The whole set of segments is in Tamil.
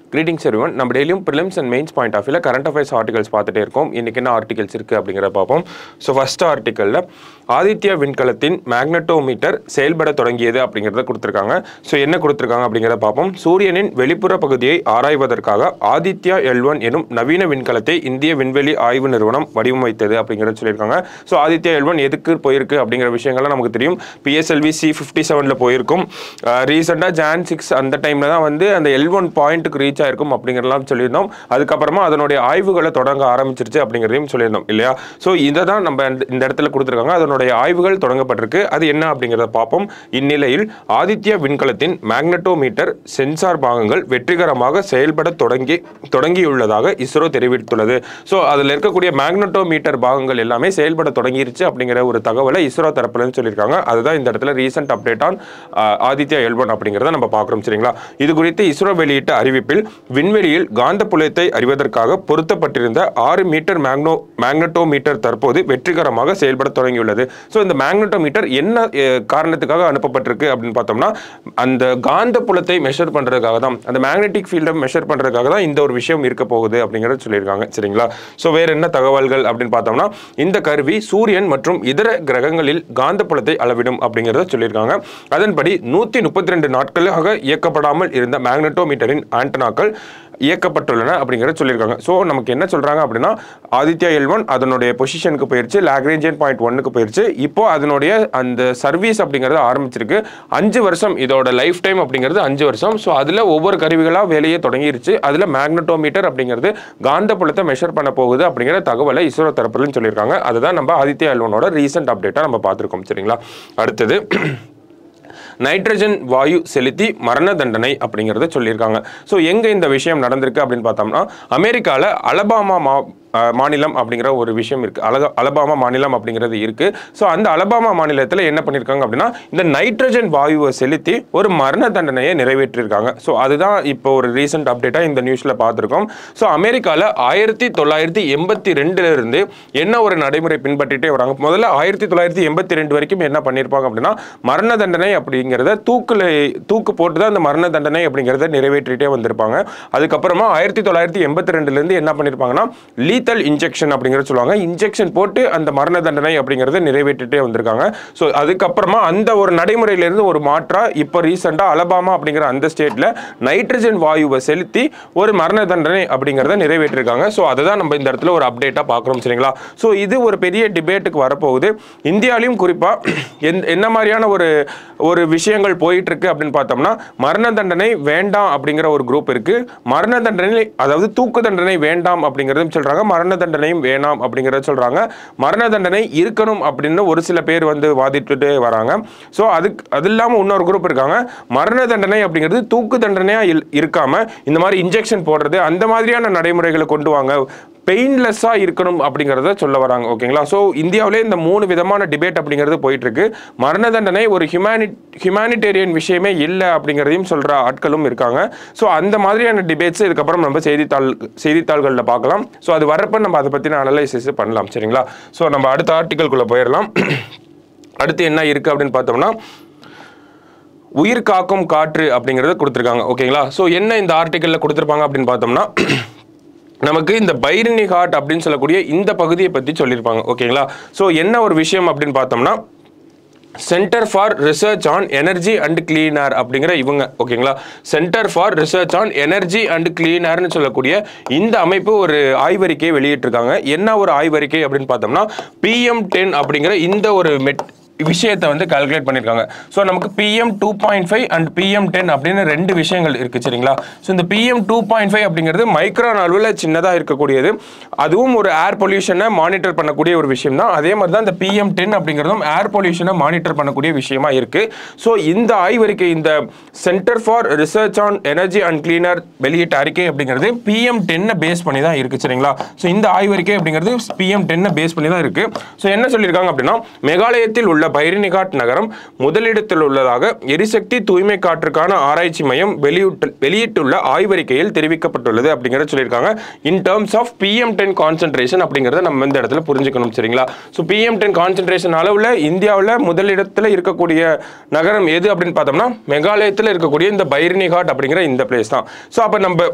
கிரீட்டிங்ஸ் everyone நம்ம டெய்லியும் prelims and mains point of வியூவில் கரண்ட் அஃபேர்ஸ் ஆர்டிகல்ஸ் பார்த்துட்டே இருக்கோம் இன்றைக்கி என்ன ஆர்டிகல்ஸ் இருக்குது அப்படிங்கிறத பார்ப்போம் ஸோ ஃபஸ்ட் ஆர்டிக்கலில் ஆதித்யா விண்கலத்தின் மேக்னட்டோமீட்டர் செயல்பட தொடங்கியது அப்படிங்கிறத கொடுத்துருக்காங்க ஸோ என்ன கொடுத்துருக்காங்க அப்படிங்கிறத பார்ப்போம் சூரியனின் வெளிப்புற பகுதியை ஆராய்வதற்காக ஆதித்யா எல் ஒன் எனும் நவீன விண்கலத்தை இந்திய விண்வெளி ஆய்வு நிறுவனம் வடிவமைத்தது அப்படிங்கிறத சொல்லியிருக்காங்க ஸோ ஆதித்யா எல் ஒன் எதுக்கு போயிருக்கு அப்படிங்கிற விஷயங்கள்லாம் நமக்கு தெரியும் பிஎஸ்எல்வி சி ஃபிஃப்டி செவனில் போயிருக்கும் ரீசெண்டாக ஜான் சிக்ஸ் அந்த டைமில் தான் வந்து அந்த எல் ஒன் பாயிண்ட்டுக்கு ரீச் ஆயிருக்கும் அப்படிங்கிறதெல்லாம் சொல்லியிருந்தோம் அதுக்கப்புறமா அதனுடைய ஆய்வுகளை தொடங்க ஆரம்பிச்சிருச்சு அப்படிங்கிறதையும் சொல்லியிருந்தோம் இல்லையா ஸோ இதை தான் நம்ம இந்த- இந்த இடத்துல கொடுத்துருக்காங்க அதனுடைய ஆய்வுகள் தொடங்கப்பட்டிருக்கு அது என்ன அப்படிங்கிறத பார்ப்போம் இந்நிலையில் ஆதித்யா விண்கலத்தின் மேக்னட்டோமீட்டர் சென்சார் பாகங்கள் வெற்றிகரமாக செயல்பட தொடங்கி தொடங்கியுள்ளதாக இஸ்ரோ தெரிவித்துள்ளது ஸோ அதில் இருக்கக்கூடிய மேக்னட்டோமீட்டர் பாகங்கள் எல்லாமே செயல்பட தொடங்கிருச்சு அப்படிங்கிற ஒரு தகவலை இஸ்ரோ தரப்புலன்னு சொல்லியிருக்காங்க அதுதான் இந்த இடத்துல recent update on Aditya L one அப்படிங்கிறத நம்ம பார்க்குறோம் சரிங்களா இது குறித்து இஸ்ரோ வெளியிட்ட அறிவிப்பில் விண்வெளியில் காந்தப்புலத்தை அறிவதற்காக பொருத்தப்பட்டிருந்த ஆறு மீட்டர் மேக்னோ மேக்னட்டோமீட்டர் தற்போது வெற்றிகரமாக செயல்பட தொடங்கியுள்ளது ஸோ இந்த மேக்னட்டோமீட்டர் என்ன அஹ், காரணத்துக்காக அனுப்பப்பட்டிருக்கு அப்படின்னு பார்த்தோம்னா அந்த காந்த புலத்தை மெஷர் பண்ணுறதுக்காக தான் அந்த மேக்னெட்டிக் ஃபீல்டை மெஷர் பண்ணுறதுக்காக தான் இந்த ஒரு விஷயம் இருக்க போகுது அப்படிங்கிறத சொல்லியிருக்காங்க சரிங்களா ஸோ வேற என்ன தகவல்கள் அப்படின்னு பார்த்தோம்னா இந்த கருவி சூரியன் மற்றும் இதர கிரகங்களில் காந்தப்புலத்தை அளவிடும் அப்படிங்கிறத சொல்லியிருக்காங்க அதன்படி நூற்றி முப்பத்தி ரெண்டு நாட்களாக இயக்கப்படாமல் இருந்த மேக்னட்டோமீட்டரின் ஆண்டனாக்கள் இயக்கப்பட்டுள்ளன அப்படிங்கிறத சொல்லியிருக்காங்க ஸோ நமக்கு என்ன சொல்கிறாங்க அப்படின்னா ஆதித்யா எல் ஒன் அதனுடைய பொசிஷனுக்கு போயிருச்சு லாக்ரேஞ்சியன் பாயிண்ட் ஒன்னுக்கு போயிருச்சு இப்போ அதனுடைய அந்த சர்வீஸ் அப்படிங்கிறது ஆரம்பிச்சிருக்கு அஞ்சு வருஷம் இதோட லைஃப் டைம் அப்படிங்கிறது அஞ்சு வருஷம் ஸோ அதில் ஒவ்வொரு கருவிகளாக வேலையே தொடங்கிருச்சு அதில் மேக்னட்டோமீட்டர் அப்படிங்கிறது காந்தப்புலத்தை மெஷர் பண்ண போகுது அப்படிங்கிற தகவலை இஸ்ரோ தரப்புலன்னு சொல்லியிருக்காங்க அதுதான் நம்ம ஆதித்யா எல் ஒனோட ரீசெண்ட் அப்டேட்டாக நம்ம பார்த்துருக்கோம் சரிங்களா அடுத்தது நைட்ரஜன் வாயு செலுத்தி மரண தண்டனை அப்படிங்கிறத சொல்லியிருக்காங்க ஸோ எங்கே இந்த விஷயம் நடந்திருக்கு அப்படின்னு பார்த்தோம்னா அமெரிக்காவில் அலபாமா மா அஹ், மாநிலம் அப்படிங்கிற ஒரு விஷயம் இருக்குது அலக அலபாமா மாநிலம் அப்படிங்கிறது இருக்குது ஸோ அந்த அலபாமா மாநிலத்தில் என்ன பண்ணியிருக்காங்க அப்படின்னா இந்த நைட்ரஜன் வாயுவை செலுத்தி ஒரு மரண தண்டனையை நிறைவேற்றியிருக்காங்க ஸோ அதுதான் இப்போ ஒரு ரீசெண்ட் அப்டேட்டாக இந்த நியூஸில் பார்த்துருக்கோம் ஸோ அமெரிக்காவில் ஆயிரத்தி தொள்ளாயிரத்தி எண்பத்தி ரெண்டுலேருந்து என்ன ஒரு நடைமுறை பின்பற்றிட்டே வராங்க முதல்ல ஆயிரத்தி தொள்ளாயிரத்தி எண்பத்தி ரெண்டு வரைக்கும் என்ன பண்ணியிருப்பாங்க அப்படின்னா மரண தண்டனை அப்படிங்கிறத தூக்குல தூக்கு போட்டு தான் அந்த மரண தண்டனை அப்படிங்கிறத நிறைவேற்றிட்டே வந்திருப்பாங்க அதுக்கப்புறமா ஆயிரத்தி தொள்ளாயிரத்தி எண்பத்தி ரெண்டுலேருந்து என்ன பண்ணியிருப்பாங்கன்னா லீத்தல் இன்ஜெக்ஷன் அப்படிங்கிறத சொல்லுவாங்க இன்ஜெக்ஷன் போட்டு அந்த மரண தண்டனை அப்படிங்கிறத நிறைவேற்றிட்டே வந்திருக்காங்க ஸோ அதுக்கப்புறமா அந்த ஒரு நடைமுறையிலேருந்து ஒரு மாற்றா இப்போ ரீசெண்டாக அலபாமா அப்படிங்கிற அந்த ஸ்டேட்டில் நைட்ரஜன் வாயுவை செலுத்தி ஒரு மரண தண்டனை அப்படிங்கிறத நிறைவேற்றிருக்காங்க ஸோ அதை தான் நம்ம இந்த இடத்துல ஒரு அப்டேட்டாக பார்க்குறோம் சரிங்களா ஸோ இது ஒரு பெரிய டிபேட்டுக்கு வரப்போகுது இந்தியாலையும் குறிப்பாக எந் என்ன மாதிரியான ஒரு ஒரு விஷயங்கள் போயிட்டு இருக்கு அப்படின்னு பார்த்தோம்னா மரண தண்டனை வேண்டாம் அப்படிங்கிற ஒரு குரூப் இருக்கு மரண தண்டனை அதாவது தூக்கு தண்டனை வேண்டாம் அப்படிங்கிறதும் சொல்றாங்க மரண தண்டனையும் வேணாம் அப்படிங்கிறத சொல்றாங்க மரண தண்டனை இருக்கணும் அப்படின்னு ஒரு சில பேர் வந்து வாதிட்டுட்டே வராங்க ஸோ அதுக்கு அது இல்லாமல் இன்னொரு குரூப் இருக்காங்க மரண தண்டனை அப்படிங்கிறது தூக்கு தண்டனையா இல் இருக்காம இந்த மாதிரி இன்ஜெக்ஷன் போடுறது அந்த மாதிரியான நடைமுறைகளை கொண்டு வாங்க பெயின்லெஸ்ஸாக இருக்கணும் அப்படிங்கிறத சொல்ல வராங்க ஓகேங்களா ஸோ இந்தியாவிலே இந்த மூணு விதமான டிபேட் அப்படிங்கிறது போயிட்டு இருக்கு மரண தண்டனை ஒரு ஹியூமனி ஹியூமானிட்டேரியன் விஷயமே இல்லை அப்படிங்கிறதையும் சொல்கிற ஆட்களும் இருக்காங்க ஸோ அந்த மாதிரியான டிபேட்ஸ் இதுக்கப்புறம் நம்ம செய்தித்தாள் செய்தித்தாள்களில் பார்க்கலாம் ஸோ அது வரப்ப நம்ம அதை பற்றின அனலைசிஸ் பண்ணலாம் சரிங்களா ஸோ நம்ம அடுத்த ஆர்டிக்கல்குள்ளே போயிடலாம் அடுத்து என்ன இருக்குது அப்படின்னு பார்த்தோம்னா உயிர் காக்கும் காற்று அப்படிங்கிறத கொடுத்துருக்காங்க ஓகேங்களா ஸோ என்ன இந்த ஆர்டிக்கலில் கொடுத்துருப்பாங்க அப்படின்னு பார்த்தோம்னா நமக்கு இந்த பைரணி காட் அப்படின்னு சொல்லக்கூடிய இந்த பகுதியை பற்றி சொல்லியிருப்பாங்க ஓகேங்களா ஸோ என்ன ஒரு விஷயம் அப்படின்னு பார்த்தோம்னா centre for research on energy and cleaner அப்படிங்கிற இவங்க ஓகேங்களா centre for research on energy and கிளீனர்னு சொல்லக்கூடிய இந்த அமைப்பு ஒரு ஆய்வறிக்கையை வெளியிட்டிருக்காங்க என்ன ஒரு ஆய்வறிக்கை அப்படின்னு பார்த்தோம்னா பிஎம் டென் அப்படிங்கிற இந்த ஒரு மெட் விஷயத்தை வந்து கால்குலேட் பண்ணியிருக்காங்க ஸோ நமக்கு PM two point five and PM ten அப்படின்னு ரெண்டு விஷயங்கள் இருக்குது சரிங்களா ஸோ இந்த பிஎம் டூ பாயிண்ட் ஃபைவ் அப்படிங்கிறது மைக்ரான் அளவில் சின்னதாக இருக்கக்கூடியது அதுவும் ஒரு ஏர் பொல்யூஷனை மானிட்டர் பண்ணக்கூடிய ஒரு விஷயம் தான் அதே மாதிரி தான் இந்த பிஎம் டென் அப்படிங்கிறதும் ஏர் பொல்யூஷனை மானிட்டர் பண்ணக்கூடிய விஷயமா இருக்குது ஸோ இந்த ஆய்வறிக்கை இந்த centre for research on energy and cleaner வெளியிட்ட அறிக்கை அப்படிங்கிறது பிஎம் டென்னை பேஸ் பண்ணி தான் இருக்குது சரிங்களா ஸோ இந்த ஆய்வறிக்கை அப்படிங்கிறது பிஎம் டென்னை பேஸ் பண்ணி தான் இருக்குது ஸோ என்ன சொல்லியிருக்காங்க அப்படின்னா மேகாலயத்தில் உள்ள பைரினிகாட் நகரம் முதலிடத்தில் உள்ளதாக எரிசக்தி தூய்மை காற்றுக்கான ஆராய்ச்சி மையம் வெளியிட்டு வெளியிட்டுள்ள ஆய்வறிக்கையில் தெரிவிக்கப்பட்டுள்ளது அப்படிங்கிறத சொல்லியிருக்காங்க in terms of PM ten concentration அப்படிங்கிறத நம்ம இந்த இடத்துல புரிஞ்சுக்கணும் சரிங்களா ஸோ பிஎம் டென் கான்சென்ட்ரேஷன் அளவில் இந்தியாவில் முதலிடத்தில் இருக்கக்கூடிய நகரம் எது அப்படின்னு பார்த்தோம்னா மெகாலயத்தில் இருக்கக்கூடிய இந்த பைரினிகாட் அப்படிங்கிற இந்த பிளேஸ் தான் ஸோ அப்போ நம்ம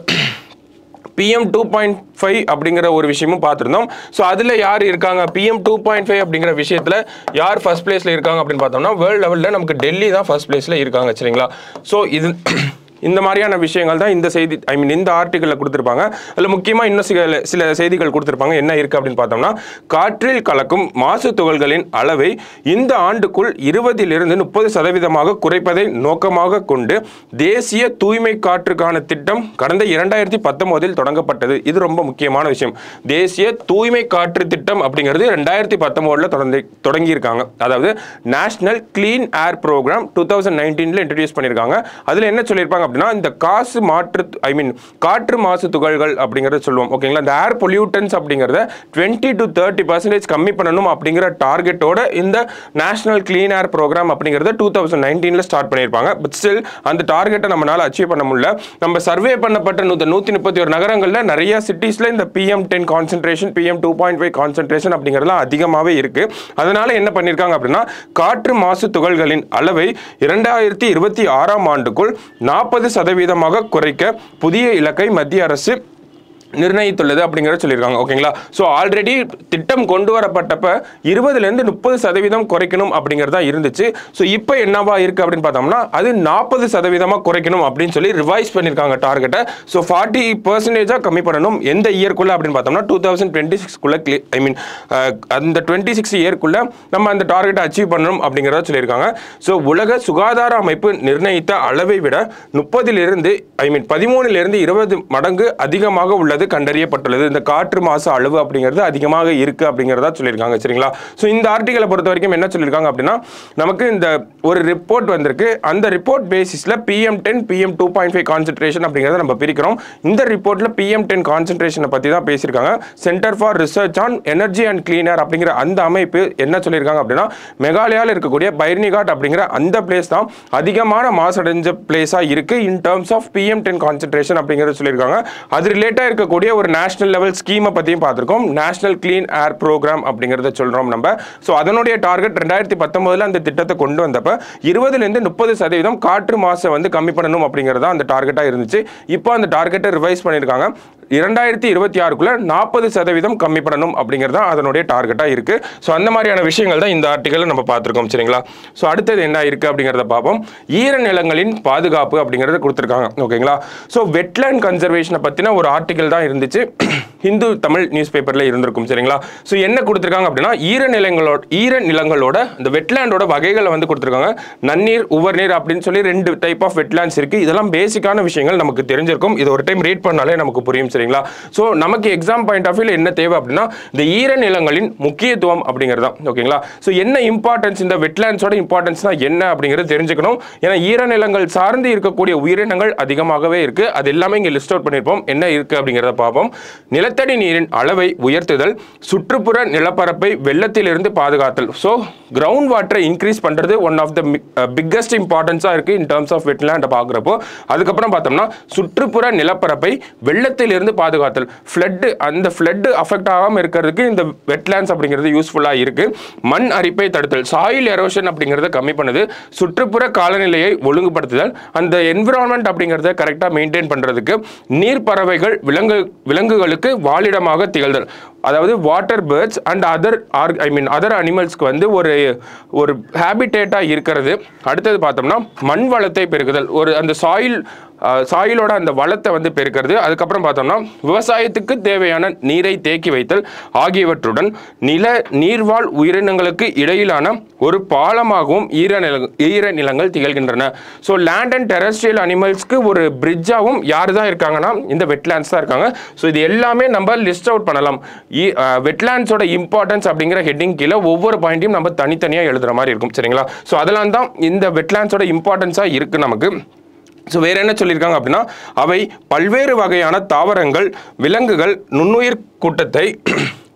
பிஎம் டூ பாயிண்ட் ஃபைவ் அப்படிங்கிற ஒரு விஷயமும் பார்த்துருந்தோம் ஸோ அதில் யார் இருக்காங்க பிஎம் டூ பாயிண்ட் ஃபைவ் அப்படிங்கிற விஷயத்தில் யார் ஃபர்ஸ்ட் பிளேஸில் இருக்காங்க அப்படின்னு பார்த்தோம்னா வேர்ல்டு லெவலில் நமக்கு டெல்லி தான் ஃபர்ஸ்ட் பிளேஸில் இருக்காங்க சரிங்களா ஸோ இது இந்த மாதிரியான விஷயங்கள் தான் இந்த செய்தி ஐ மீன் இந்த ஆர்டிக்கலில் கொடுத்துருப்பாங்க அதில் முக்கியமாக இன்னும் சில சில செய்திகள் கொடுத்துருப்பாங்க என்ன இருக்குது அப்படின்னு பார்த்தோம்னா காற்றில் கலக்கும் மாசு துகள்களின் அளவை இந்த ஆண்டுக்குள் இருபதிலிருந்து முப்பது சதவீதமாக குறைப்பதை நோக்கமாக கொண்டு தேசிய தூய்மை காற்றுக்கான திட்டம் கடந்த இரண்டாயிரத்தி பத்தொம்போதில் தொடங்கப்பட்டது இது ரொம்ப முக்கியமான விஷயம் தேசிய தூய்மை காற்று திட்டம் அப்படிங்கிறது ரெண்டாயிரத்தி பத்தொம்போதில் தொடங்கி தொடங்கியிருக்காங்க அதாவது national clean air programme two thousand நைன்டீனில் இன்ட்ரடியூஸ் பண்ணியிருக்காங்க அதில் என்ன சொல்லியிருப்பாங்க அப்படின்னா இந்த காசு மாற்று ஐ மீன் காற்று மாசு துகள்கள் அப்படிங்கிறத சொல்லுவோம் ஓகேங்களா இந்த ஏர் பொல்யூட்டன்ஸ் அப்படிங்கிறத டுவெண்ட்டி டு தேர்ட்டி பர்சன்டேஜ் கம்மி பண்ணணும் அப்படிங்கிற டார்கெட்டோட இந்த நேஷனல் க்ளீன் ஏர் ப்ரோக்ராம் அப்படிங்கிறத டூ தௌசண்ட் நைன்டீனில் ஸ்டார்ட் பண்ணியிருப்பாங்க பட் ஸ்டில் அந்த டார்கெட்டை நம்மளால அச்சீவ் பண்ண முடியல நம்ம சர்வே பண்ணப்பட்ட நூற்றி நூற்றி முப்பத்தி ஒரு நகரங்களில் நிறைய சிட்டிஸில் இந்த PM ten concentration PM two point five concentration அப்படிங்கிறதுலாம் அதிகமாகவே இருக்குது அதனால என்ன பண்ணியிருக்காங்க அப்படின்னா காற்று மாசு துகள்களின் அளவை இரண்டாயிரத்தி இருபத்தி ஆறாம் ஆண்டுக்குள் நாற்பது சதவீதமாக குறைக்க புதிய இலக்கை மத்திய அரசு நிர்ணயித்துள்ளது அப்படிங்கிறத சொல்லியிருக்காங்க ஓகேங்களா ஸோ ஆல்ரெடி திட்டம் கொண்டு வரப்பட்டப்ப இருபதுலேருந்து முப்பது சதவீதம் குறைக்கணும் அப்படிங்கிறதா இருந்துச்சு ஸோ இப்போ என்னவா இருக்கு அப்படின்னு பார்த்தோம்னா அது நாற்பது சதவீதமாக குறைக்கணும் அப்படின்னு சொல்லி ரிவைஸ் பண்ணியிருக்காங்க டார்கெட்டை ஸோ ஃபார்ட்டி பர்சன்டேஜாக கம்மி பண்ணணும் எந்த இயர்க்குள்ள அப்படின்னு பார்த்தோம்னா டூ தௌசண்ட் டுவெண்ட்டி சிக்ஸ்க்குள்ள ஐ மீன் அந்த டுவெண்ட்டி சிக்ஸ் இயர்க்குள்ள நம்ம அந்த டார்கெட்டை அச்சீவ் பண்ணணும் அப்படிங்கிறத சொல்லியிருக்காங்க ஸோ உலக சுகாதார அமைப்பு நிர்ணயித்த அளவை விட முப்பதிலிருந்து ஐ மீன் பதிமூணுலேருந்து இருபது மடங்கு அதிகமாக உள்ளது கண்டறியப்பட்டுள்ளது இந்த காற்று மாசு அளவு அப்படிங்கிறது அதிகமாக இருக்கு அப்படிங்கிறதா சொல்லியிருக்காங்க சரிங்களா ஸோ இந்த ஆர்டிகலை பொறுத்த வரைக்கும் என்ன சொல்லியிருக்காங்க அப்படின்னா நமக்கு இந்த ஒரு ரிப்போர்ட் வந்திருக்கு அந்த ரிப்போர்ட் பேசிஸில் PM ten PM two point five concentration அப்படிங்கிறத நம்ம பிரிக்கிறோம் இந்த ரிப்போர்ட்டில் பிஎம் டென் கான்சென்ட்ரேஷனை பற்றி தான் பேசியிருக்காங்க centre for research on energy and cleaner அப்படிங்கிற அந்த அமைப்பு என்ன சொல்லியிருக்காங்க அப்படின்னா மெகாலயாவில் இருக்கக்கூடிய பைர்னிகாட் அப்படிங்கிற அந்த பிளேஸ் தான் அதிகமான மாசடைஞ்ச பிளேஸாக இருக்குது in terms of PM ten concentration அப்படிங்கிறத சொல்லியிருக்காங்க அது ரிலேட்டாக இருக்கக்கூடிய ஒரு நேஷனல் லெவல் ஸ்கீமை பற்றியும் பார்த்துருக்கோம் நேஷனல் க்ளீன் ஏர் ப்ரோக்ராம் அப்படிங்கிறத சொல்கிறோம் நம்ம ஸோ அதனுடைய டார்கெட் ரெண்டாயிரத்தி பத்தொம்போதில் அந்த திட்டத்தை கொண்டு வந்தப்ப இருபதுலேருந்து முப்பது சதவீதம் காற்று மாசை வந்து கம்மி பண்ணணும் அப்படிங்கிறதா அந்த டார்கெட்டாக இருந்துச்சு இப்போ அந்த டார்கெட்டை ரிவைஸ் பண்ணியிருக்காங்க இரண்டாயிரத்தி இருபத்தி ஆறுக்குள்ள நாற்பது சதவீதம் கம்மி பண்ணணும் அப்படிங்கிறது தான் அதனுடைய டார்கெட்டாக இருக்குது ஸோ அந்த மாதிரியான விஷயங்கள் தான் இந்த ஆர்டிக்கலில் நம்ம பார்த்துருக்கோம் சரிங்களா ஸோ அடுத்தது என்ன இருக்குது அப்படிங்கிறத பார்ப்போம் ஈரநிலங்களின் பாதுகாப்பு அப்படிங்கிறத கொடுத்துருக்காங்க ஓகேங்களா ஸோ வெட்லேண்ட் கன்சர்வேஷனை பற்றின ஒரு ஆர்டிக்கல் தான் இருந்துச்சு ஹிந்து தமிழ் நியூஸ் பேப்பரில் இருந்திருக்கும் சரிங்களா ஸோ என்ன கொடுத்துருக்காங்க அப்படின்னா ஈரநிலங்களோட ஈரநிலங்களோட இந்த வெட்லேண்டோட வகைகளை வந்து கொடுத்துருக்காங்க நன்னீர் உவர்நீர் அப்படின்னு சொல்லி ரெண்டு டைப் ஆஃப் வெட்லேண்ட்ஸ் இருக்குது இதெல்லாம் பேசிக்கான விஷயங்கள் நமக்கு தெரிஞ்சிருக்கும் இது ஒரு டைம் ரீட் பண்ணாலே நமக்கு புரியும் சரிங்களா ஸோ நமக்கு எக்ஸாம் பாயிண்ட் ஆஃப் வியூல என்ன தேவை அப்படின்னா இந்த ஈரநிலங்களின் முக்கியத்துவம் அப்படிங்கிறது தான் ஓகேங்களா ஸோ என்ன இம்பார்ட்டன்ஸ் இந்த வெட்லேண்ட்ஸோட இம்பார்ட்டன்ஸ்னா என்ன அப்படிங்கிறது தெரிஞ்சுக்கணும் ஏன்னா ஈரநிலங்கள் சார்ந்து இருக்கக்கூடிய உயிரினங்கள் அதிகமாகவே இருக்கு அது எல்லாமே இங்கே லிஸ்ட் அவுட் பண்ணியிருப்போம் என்ன இருக்கு அப்படிங்கிறத பார்ப்போம் நிலத்தடி நீரின் அளவை உயர்த்துதல் சுற்றுப்புற நிலப்பரப்பை வெள்ளத்திலிருந்து பாதுகாத்தல் ஸோ கிரவுண்ட் வாட்டரை இன்க்ரீஸ் பண்ணுறது ஒன் ஆஃப் த பிக்கஸ்ட் இம்பார்ட்டன்ஸாக இருக்குது இன் டர்ம்ஸ் ஆஃப் வெட்லேண்டை பார்க்குறப்போ அதுக்கப்புறம் பார்த்தோம்னா சுற்றுப்புற நிலப்பரப்பை வெள்ளத்திலிருந்து பாதுகாத்தல் ஃப்ளட்டு அந்த ஃப்ளட்டு அஃபெக்ட் ஆகாமல் இருக்கிறதுக்கு இந்த வெட்லேண்ட்ஸ் அப்படிங்கிறது யூஸ்ஃபுல்லாக இருக்குது மண் அரிப்பை தடுத்தல் சாயில் எரோஷன் அப்படிங்கிறத கம்மி பண்ணுது சுற்றுப்புற காலநிலையை ஒழுங்குபடுத்துதல் அந்த என்விரான்மெண்ட் அப்படிங்கிறத கரெக்டாக மெயின்டைன் பண்ணுறதுக்கு நீர் பறவைகள் விலங்கு விலங்குகளுக்கு வாழிடமாக திகழ்தல் அதாவது water birds and other or I mean other அனிமல்ஸ்க்கு வந்து ஒரு ஒரு ஹேபிடேட்டாக இருக்கிறது அடுத்தது பார்த்தோம்னா மண் வளத்தை பெருக்குதல் ஒரு அந்த சாயில் சாயிலோட அந்த வளத்தை வந்து பெருக்கிறது அதுக்கப்புறம் பார்த்தோம்னா விவசாயத்துக்கு தேவையான நீரை தேக்கி வைத்தல் ஆகியவற்றுடன் நில நீர்வாழ் உயிரினங்களுக்கு இடையிலான ஒரு பாலமாகவும் ஈரநில ஈரநிலங்கள் திகழ்கின்றன ஸோ லேண்ட் அண்ட் டெரஸ்ட்ரியல் அனிமல்ஸ்க்கு ஒரு பிரிட்ஜாகவும் யார் தான் இருக்காங்கன்னா இந்த வெட்லேண்ட்ஸ் தான் இருக்காங்க ஸோ இது எல்லாமே நம்ம லிஸ்ட் அவுட் பண்ணலாம் வெட்லேண்ட்ஸோட இம்பார்ட்டன்ஸ் அப்படிங்கிற ஹெட்டிங் கீழே ஒவ்வொரு பாயிண்ட்டையும் நம்ம தனித்தனியாக எழுதுற மாதிரி இருக்கும் சரிங்களா ஸோ அதெல்லாம் தான் இந்த வெட்லேண்ட்ஸோட இம்பார்ட்டன்ஸாக இருக்குது நமக்கு ஸோ வேற என்ன சொல்லியிருக்காங்க அப்படின்னா அவை பல்வேறு வகையான தாவரங்கள் விலங்குகள் நுண்ணுயிர் கூட்டத்தை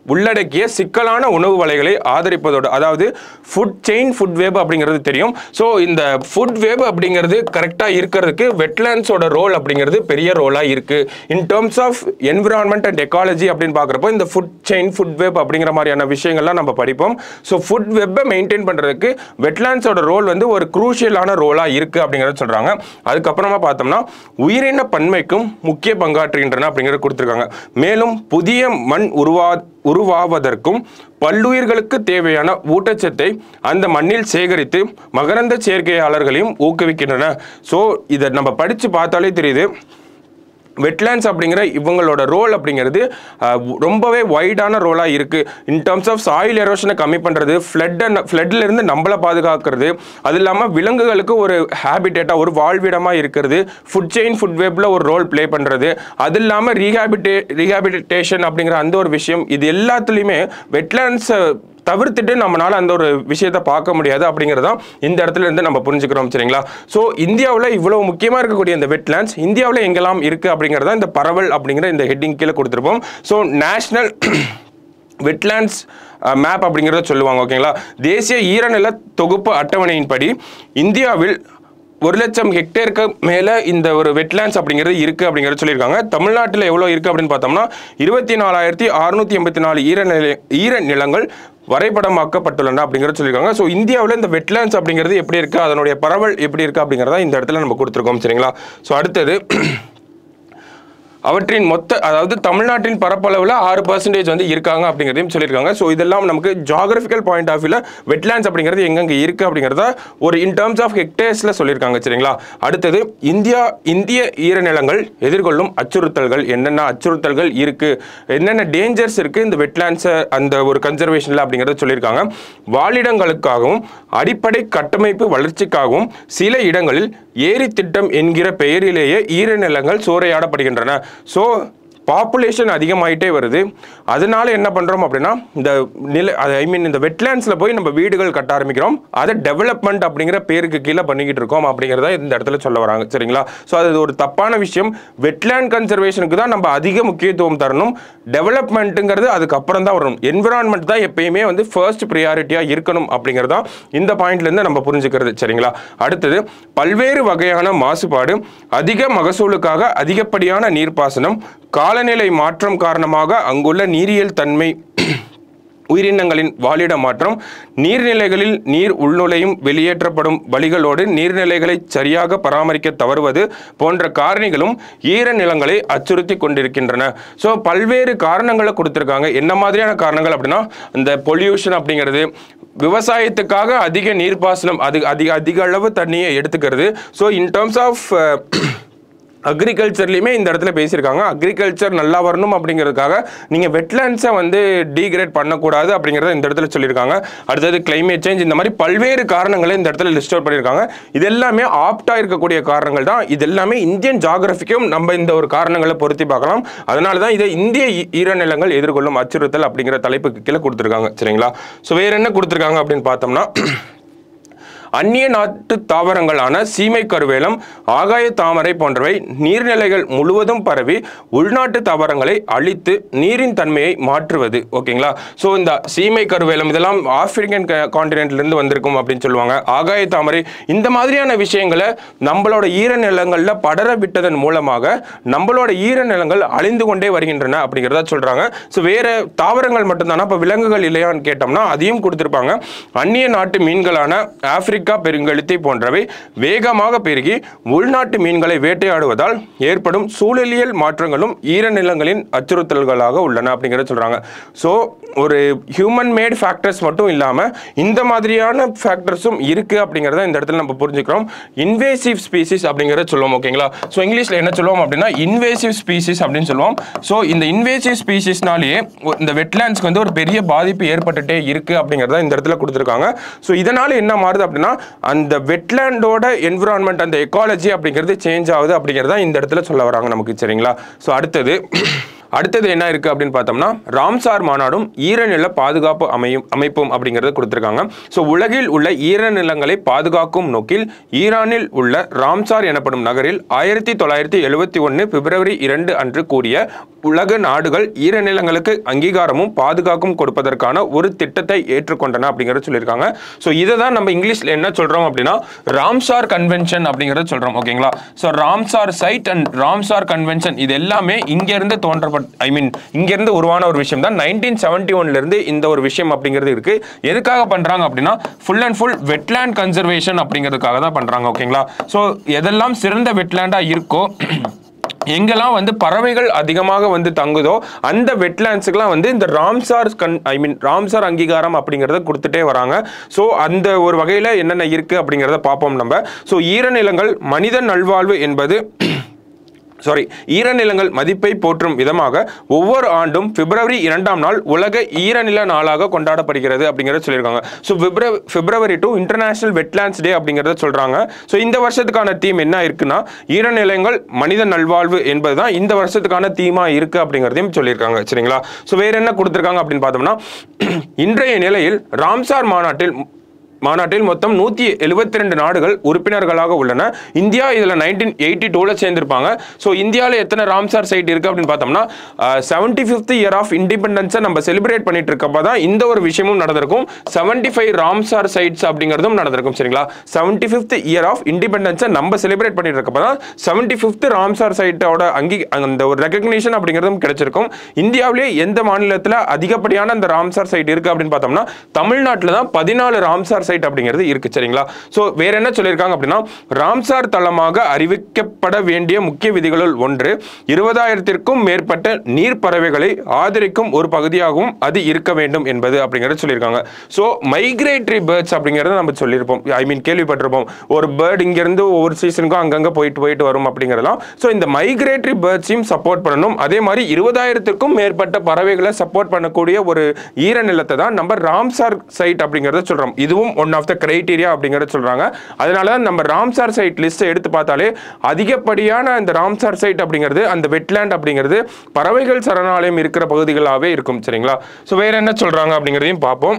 உள்ளடக்கிய சிக்கலான உணவு வலைகளை ஆதரிப்பதோடு அதாவது ஃபுட் செயின் ஃபுட் வேப் அப்படிங்கிறது தெரியும் ஸோ இந்த ஃபுட் வேப் அப்படிங்கிறது கரெக்டாக இருக்கிறதுக்கு வெட்லாண்ட்ஸோட ரோல் அப்படிங்கிறது பெரிய ரோலாக இருக்குது in terms of environment and ecology அப்படின்னு பார்க்குறப்போ இந்த ஃபுட் செயின் ஃபுட் வெப் அப்படிங்கிற மாதிரியான விஷயங்கள்லாம் நம்ம படிப்போம் ஸோ ஃபுட் வெப்பை மெயின்டைன் பண்ணுறதுக்கு வெட்லாண்ட்ஸோட ரோல் வந்து ஒரு குரூஷியலான ரோலாக இருக்குது அப்படிங்கிறத சொல்கிறாங்க அதுக்கப்புறமா பார்த்தோம்னா உயிரின பன்மைக்கும் முக்கிய பங்காற்றுகின்றன அப்படிங்கிறத கொடுத்துருக்காங்க மேலும் புதிய மண் உருவா உருவாவதற்கும் பல்லுயிர்களுக்கு தேவையான ஊட்டச்சத்தை அந்த மண்ணில் சேகரித்து மகரந்த சேர்க்கையாளர்களையும் ஊக்குவிக்கின்றன ஸோ இதை நம்ம படித்து பார்த்தாலே தெரியுது வெட்லேண்ட்ஸ் அப்படிங்கிற இவங்களோட ரோல் அப்படிங்கிறது அஹ், ரொம்பவே வைடான ரோலாக இருக்குது இன் டர்ம்ஸ் ஆஃப் சாயில் எரோஷனை கம்மி பண்ணுறது ஃப்ளட்டை ஃப்ளட்ல இருந்து நம்மளை பாதுகாக்கிறது அது இல்லாமல் விலங்குகளுக்கு ஒரு ஹேபிடேட்டாக ஒரு வாழ்விடமாக இருக்கிறது ஃபுட் செயின் ஃபுட் வெப்பில் ஒரு ரோல் ப்ளே பண்ணுறது அது இல்லாமல் ரீஹாபிட்டே ரீஹாபிலிட்டேஷன் அப்படிங்கிற அந்த ஒரு விஷயம் இது எல்லாத்துலேயுமே வெட்லேண்ட்ஸை தவிர்த்துட்டு நம்மளால அந்த ஒரு விஷயத்தை பார்க்க முடியாது அப்படிங்கிறதான் இந்த இடத்துல இருந்து நம்ம புரிஞ்சுக்கிறோம் சரிங்களா ஸோ இந்தியாவில் இவ்வளவு முக்கியமாக இருக்கக்கூடிய இந்த வெட்லேண்ட்ஸ் இந்தியாவில் எங்கெல்லாம் இருக்குது அப்படிங்கிறதா இந்த பரவல் அப்படிங்கிற இந்த ஹெட்டிங் கீழே கொடுத்துருப்போம் ஸோ நேஷ்னல் வெட்லேண்ட்ஸ் மேப் அப்படிங்கிறத சொல்லுவாங்க ஓகேங்களா தேசிய ஈரநில தொகுப்பு அட்டவணையின்படி இந்தியாவில் ஒரு லட்சம் ஹெக்டேருக்கு மேலே இந்த ஒரு வெட்லேண்ட்ஸ் அப்படிங்கிறது இருக்குது அப்படிங்கிறத சொல்லியிருக்காங்க தமிழ்நாட்டில் எவ்வளோ இருக்குது அப்படின்னு பார்த்தோம்னா இருபத்தி நாலாயிரத்தி அறுநூத்தி எண்பத்தி நாலு ஈரநிலை ஈர நிலங்கள் வரைபடமாக்கப்பட்டுள்ளன அப்படிங்கிறத சொல்லியிருக்காங்க ஸோ இந்தியாவில் இந்த வெட்லேண்ட்ஸ் அப்படிங்கிறது எப்படி இருக்குது அதனுடைய பரவல் எப்படி இருக்குது அப்படிங்கிறத இந்த இடத்துல நம்ம கொடுத்துருக்கோம் சரிங்களா ஸோ அடுத்தது அவற்றின் மொத்த அதாவது தமிழ்நாட்டின் பரப்பளவில் ஆறு பர்சன்டேஜ் வந்து இருக்காங்க அப்படிங்கிறதையும் சொல்லியிருக்காங்க ஸோ இதெல்லாம் நமக்கு ஜாகிரபிக்கல் பாயிண்ட் ஆஃப் வியூவில் வெட்லேண்ட்ஸ் அப்படிங்கிறது எங்கெங்கே இருக்குது அப்படிங்கிறத ஒரு இன் டர்ம்ஸ் ஆஃப் ஹெக்டேர்ஸில் சொல்லியிருக்காங்க சரிங்களா அடுத்தது இந்தியா இந்திய ஈரநிலங்கள் எதிர்கொள்ளும் அச்சுறுத்தல்கள் என்னென்ன அச்சுறுத்தல்கள் இருக்குது என்னென்ன டேஞ்சர்ஸ் இருக்குது இந்த வெட்லேண்ட்ஸை அந்த ஒரு கன்சர்வேஷனில் அப்படிங்கிறத சொல்லியிருக்காங்க வாழிடங்களுக்காகவும் அடிப்படை கட்டமைப்பு வளர்ச்சிக்காகவும் சில இடங்களில் ஏரி திட்டம் என்கிற பெயரிலேயே ஈரநிலங்கள் சூறையாடப்படுகின்றன ஸோ பாப்புலேஷன் அதிகமாயிட்டே வருது அதனால என்ன பண்ணுறோம் அப்படின்னா இந்த நில ஐ மீன் இந்த வெட்லேண்ட்ஸில் போய் நம்ம வீடுகள் கட்ட ஆரம்பிக்கிறோம் அதை டெவலப்மெண்ட் அப்படிங்கிற பேருக்கு கீழே பண்ணிக்கிட்டு இருக்கோம் அப்படிங்கிறத இந்த இடத்துல சொல்ல வராங்க சரிங்களா ஸோ அது ஒரு தப்பான விஷயம் வெட்லேண்ட் கன்சர்வேஷனுக்கு தான் நம்ம அதிக முக்கியத்துவம் தரணும் டெவலப்மெண்ட்டுங்கிறது அதுக்கப்புறம் தான் வரணும் என்விரான்மெண்ட் தான் எப்பயுமே வந்து ஃபர்ஸ்ட் ப்ரியாரிட்டியாக இருக்கணும் அப்படிங்கிறது தான் இந்த பாயிண்ட்லேருந்து நம்ம புரிஞ்சுக்கிறது சரிங்களா அடுத்தது பல்வேறு வகையான மாசுபாடு அதிக மகசூலுக்காக அதிகப்படியான நீர்ப்பாசனம் காலநிலை மாற்றம் காரணமாக அங்குள்ள நீரியல் தன்மை உயிரினங்களின் வாழிட மாற்றம் நீர்நிலைகளில் நீர் உள்நுழையும் வெளியேற்றப்படும் வழிகளோடு நீர்நிலைகளை சரியாக பராமரிக்க தவறுவது போன்ற காரணிகளும் ஈரநிலங்களை அச்சுறுத்தி கொண்டிருக்கின்றன ஸோ பல்வேறு காரணங்களை கொடுத்துருக்காங்க என்ன மாதிரியான காரணங்கள் அப்படின்னா இந்த பொல்யூஷன் அப்படிங்கிறது விவசாயத்துக்காக அதிக நீர்ப்பாசனம் அது அதிக அதிக அளவு தண்ணியை எடுத்துக்கிறது ஸோ இன் டர்ம்ஸ் ஆஃப் அக்ரிகல்ச்சர்லையுமே இந்த இடத்துல பேசியிருக்காங்க அக்ரிகல்ச்சர் நல்லா வரணும் அப்படிங்கிறதுக்காக நீங்கள் வெட்லேண்ட்ஸை வந்து டீக்ரேட் பண்ணக்கூடாது அப்படிங்கிறத இந்த இடத்துல சொல்லியிருக்காங்க அடுத்தது climate சேஞ்ச் இந்த மாதிரி பல்வேறு காரணங்களை இந்த இடத்துல லிஸ்ட் அவுட் பண்ணியிருக்காங்க இது எல்லாமே ஆப்டாக இருக்கக்கூடிய காரணங்கள் தான் இது எல்லாமே இந்தியன் ஜாகிரபிக்கும் நம்ம இந்த ஒரு காரணங்களை பொருத்தி பார்க்கலாம் அதனால தான் இதை இந்திய ஈ- ஈரநிலங்கள் எதிர்கொள்ளும் அச்சுறுத்தல் அப்படிங்கிற தலைப்புக்கு கீழே கொடுத்துருக்காங்க சரிங்களா ஸோ வேற என்ன கொடுத்துருக்காங்க அப்படின்னு பார்த்தோம்னா அந்நிய நாட்டு தாவரங்களான சீமை கருவேலம் ஆகாய தாமரை போன்றவை நீர்நிலைகள் முழுவதும் பரவி உள்நாட்டு தாவரங்களை அழித்து நீரின் தன்மையை மாற்றுவது ஓகேங்களா ஸோ இந்த சீமை கருவேலம் இதெல்லாம் ஆப்பிரிக்கன் காண்டினென்ட்லேருந்து வந்திருக்கும் அப்படின்னு சொல்லுவாங்க ஆகாய தாமரை இந்த மாதிரியான விஷயங்களை நம்மளோட ஈரநிலங்களில் படர விட்டதன் மூலமாக நம்மளோட ஈரநிலங்கள் அழிந்து கொண்டே வருகின்றன அப்படிங்கிறத சொல்கிறாங்க ஸோ வேற தாவரங்கள் மட்டும்தானா இப்போ விலங்குகள் இல்லையான்னு கேட்டோம்னா அதையும் கொடுத்துருப்பாங்க அந்நிய நாட்டு மீன்களான ஆப்பிரிக்கா பெருங்கழுத்தை போன்றவை வேகமாக பெருகி உள்நாட்டு மீன்களை வேட்டையாடுவதால் ஏற்படும் சூழலியல் மாற்றங்களும் ஈரநிலங்களின் அச்சுறுத்தல்களாக உள்ளன அப்படிங்கிறத சொல்கிறாங்க ஸோ ஒரு ஹியூமன் மேட் ஃபேக்டர்ஸ் மட்டும் இல்லாமல் இந்த மாதிரியான ஃபேக்டர்ஸும் இருக்குது அப்படிங்கிறத இந்த இடத்துல நம்ம புரிஞ்சுக்கிறோம் இன்வேசிவ் ஸ்பீசிஸ் அப்படிங்கிறத சொல்லுவோம் ஓகேங்களா ஸோ இங்கிலீஷில் என்ன சொல்லுவோம் அப்படின்னா இன்வேசிவ் ஸ்பீசிஸ் அப்படின்னு சொல்லுவோம் ஸோ இந்த இன்வேசிவ் ஸ்பீசிஸ்னாலேயே இந்த வெட்லேண்ட்ஸ்க்கு வந்து ஒரு பெரிய பாதிப்பு ஏற்பட்டுட்டே இருக்கு அப்படிங்கிறத இந்த இடத்துல கொடுத்துருக்காங்க ஸோ இதனால என்ன மாறுது அப்படின்னா அந்த வெட்லேண்டோட என்விரான்மெண்ட் அந்த எக்காலஜி அப்படிங்கிறது சேஞ்ச் ஆகுது அப்படிங்கிறத இந்த இடத்துல சொல்ல வராங்க நமக்கு சரிங்களா ஸோ அடுத்தது அடுத்தது என்ன இருக்கு அப்படின்னு பார்த்தோம்னா ராம்சார் மாநாடும் ஈரநில பாதுகாப்பு அமையும் அமைப்பும் அப்படிங்கிறத கொடுத்துருக்காங்க ஸோ உலகில் உள்ள ஈரநிலங்களை பாதுகாக்கும் நோக்கில் ஈரானில் உள்ள ராம்சார் எனப்படும் நகரில் ஆயிரத்தி தொள்ளாயிரத்தி எழுபத்தி ஒன்று பிப்ரவரி இரண்டு அன்று கூடிய உலக நாடுகள் ஈரநிலங்களுக்கு அங்கீகாரமும் பாதுகாப்பும் கொடுப்பதற்கான ஒரு திட்டத்தை ஏற்றுக்கொண்டன அப்படிங்கறத சொல்லியிருக்காங்க ஸோ இதை தான் நம்ம இங்கிலீஷ்ல என்ன சொல்றோம் அப்படின்னா ராம்சார் கன்வென்ஷன் அப்படிங்கறத சொல்றோம் ஓகேங்களா so Ramsar site and Ramsar convention இது எல்லாமே இங்க இருந்து தோன்றப்பட் ஐ மீன் இங்க இருந்து உருவான ஒரு விஷயம் தான் நைன்டீன் செவன்டி ஒன்ல இருந்து இந்த ஒரு விஷயம் அப்படிங்கிறது இருக்கு எதுக்காக பண்றாங்க அப்படின்னா full and full wetland conservation அப்படிங்கிறதுக்காக தான் பண்றாங்க ஓகேங்களா ஸோ எதெல்லாம் சிறந்த வெட்லேண்டா இருக்கோ எங்கெல்லாம் வந்து பறவைகள் அதிகமாக வந்து தங்குதோ அந்த வெட்லேண்ட்ஸுக்கெல்லாம் வந்து இந்த ராம்சார் கன் ஐ மீன் ராம்சார் அங்கீகாரம் அப்படிங்கிறத கொடுத்துட்டே வராங்க ஸோ அந்த ஒரு வகையில் என்னென்ன இருக்குது அப்படிங்கிறத பார்ப்போம் நம்ம ஸோ ஈரநிலங்கள் மனித நல்வாழ்வு என்பது சாரி ஈரநிலங்கள் மதிப்பை போற்றும் விதமாக ஒவ்வொரு ஆண்டும் பிப்ரவரி இரண்டாம் நாள் உலக ஈரநில நாளாக கொண்டாடப்படுகிறது அப்படிங்கிறத சொல்லியிருக்காங்க so February February two international wetlands day அப்படிங்கிறத சொல்கிறாங்க ஸோ இந்த வருஷத்துக்கான தீம் என்ன இருக்குன்னா ஈரநிலங்கள் மனித நல்வாழ்வு என்பது தான் இந்த வருஷத்துக்கான தீமாக இருக்குது அப்படிங்கிறதையும் சொல்லியிருக்காங்க சரிங்களா ஸோ வேற என்ன கொடுத்துருக்காங்க அப்படின்னு பார்த்தோம்னா இன்றைய நிலையில் ராம்சார் மாநாட்டில் மாநாட்டில் மொத்தம் நூற்றி எழுபத்தி ரெண்டு நாடுகள் உறுப்பினர்களாக உள்ளன இந்தியா இதில் நைன்டீன் எயிட்டி டூவில் சேர்ந்திருப்பாங்க ஸோ இந்தியாவில் எத்தனை ராம்சார் சைட் இருக்குது அப்படின்னு பார்த்தோம்னா செவன்டி ஃபிஃப்த் இயர் ஆஃப் இண்டிபெண்டன்ஸை நம்ம செலிப்ரேட் பண்ணிட்டு இருக்கப்போ தான் இந்த ஒரு விஷயமும் நடந்திருக்கும் செவன்டி ஃபைவ் ராம்சார் சைட்ஸ் அப்படிங்கிறதும் நடந்திருக்கும் சரிங்களா செவன்டி ஃபிஃப்த் இயர் ஆஃப் இண்டிபெண்டன்ஸை நம்ம செலிப்ரேட் பண்ணிட்டு இருக்கப்போ தான் செவன்டி ஃபிஃப்த் ராம்சார் சைட்டோட அங்கி அந்த ஒரு ரெகக்னிஷன் அப்படிங்கிறதும் கிடைச்சிருக்கும் இந்தியாவிலேயே எந்த மாநிலத்தில் அதிகப்படியான அந்த ராம்சார் சைட் இருக்குது அப்படின்னு பார்த்தோம்னா தமிழ்நாட்டில் தான் பதினாலு ராம்சார் சைட் அப்படிங்கிறது இருக்கு சரிங்களா ஸோ வேற என்ன சொல்லியிருக்காங்க அப்படின்னா ராம்சார் தளமாக அறிவிக்கப்பட வேண்டிய முக்கிய விதிகளுள் ஒன்று இருபதாயிரத்திற்கும் மேற்பட்ட நீர் பறவைகளை ஆதரிக்கும் ஒரு பகுதியாகவும் அது இருக்க வேண்டும் என்பது அப்படிங்கிறத சொல்லியிருக்காங்க ஸோ மைக்ரேட்டரி பேர்ட்ஸ் அப்படிங்கிறத நம்ம சொல்லியிருப்போம் ஐ மீன் கேள்விப்பட்டிருப்போம் ஒரு பேர்டு இங்கேருந்து ஒவ்வொரு சீசனுக்கும் அங்கங்கே போயிட்டு போயிட்டு வரும் அப்படிங்கிறதெல்லாம் ஸோ இந்த மைக்ரேட்டரி பேர்ட்ஸையும் சப்போர்ட் பண்ணணும் அதே மாதிரி இருபதாயிரத்துக்கும் மேற்பட்ட பறவைகளை சப்போர்ட் பண்ணக்கூடிய ஒரு ஈரநிலத்தை தான் நம்ம ராம்சார் சைட் அப்படிங்கிறத சொல்கிறோம் இதுவும் ஒன் ஆஃப் த கிரைட்டீரியா அப்படிங்கிறத சொல்கிறாங்க அதனால தான் நம்ம ராம்சார் சைட் லிஸ்ட்டை எடுத்து பார்த்தாலே அதிகப்படியான இந்த ராம்சார் சைட் அப்படிங்கிறது அந்த வெட்லேண்ட் அப்படிங்கிறது பறவைகள் சரணாலயம் இருக்கிற பகுதிகளாகவே இருக்கும் சரிங்களா ஸோ வேற என்ன சொல்கிறாங்க அப்படிங்கிறதையும் பார்ப்போம்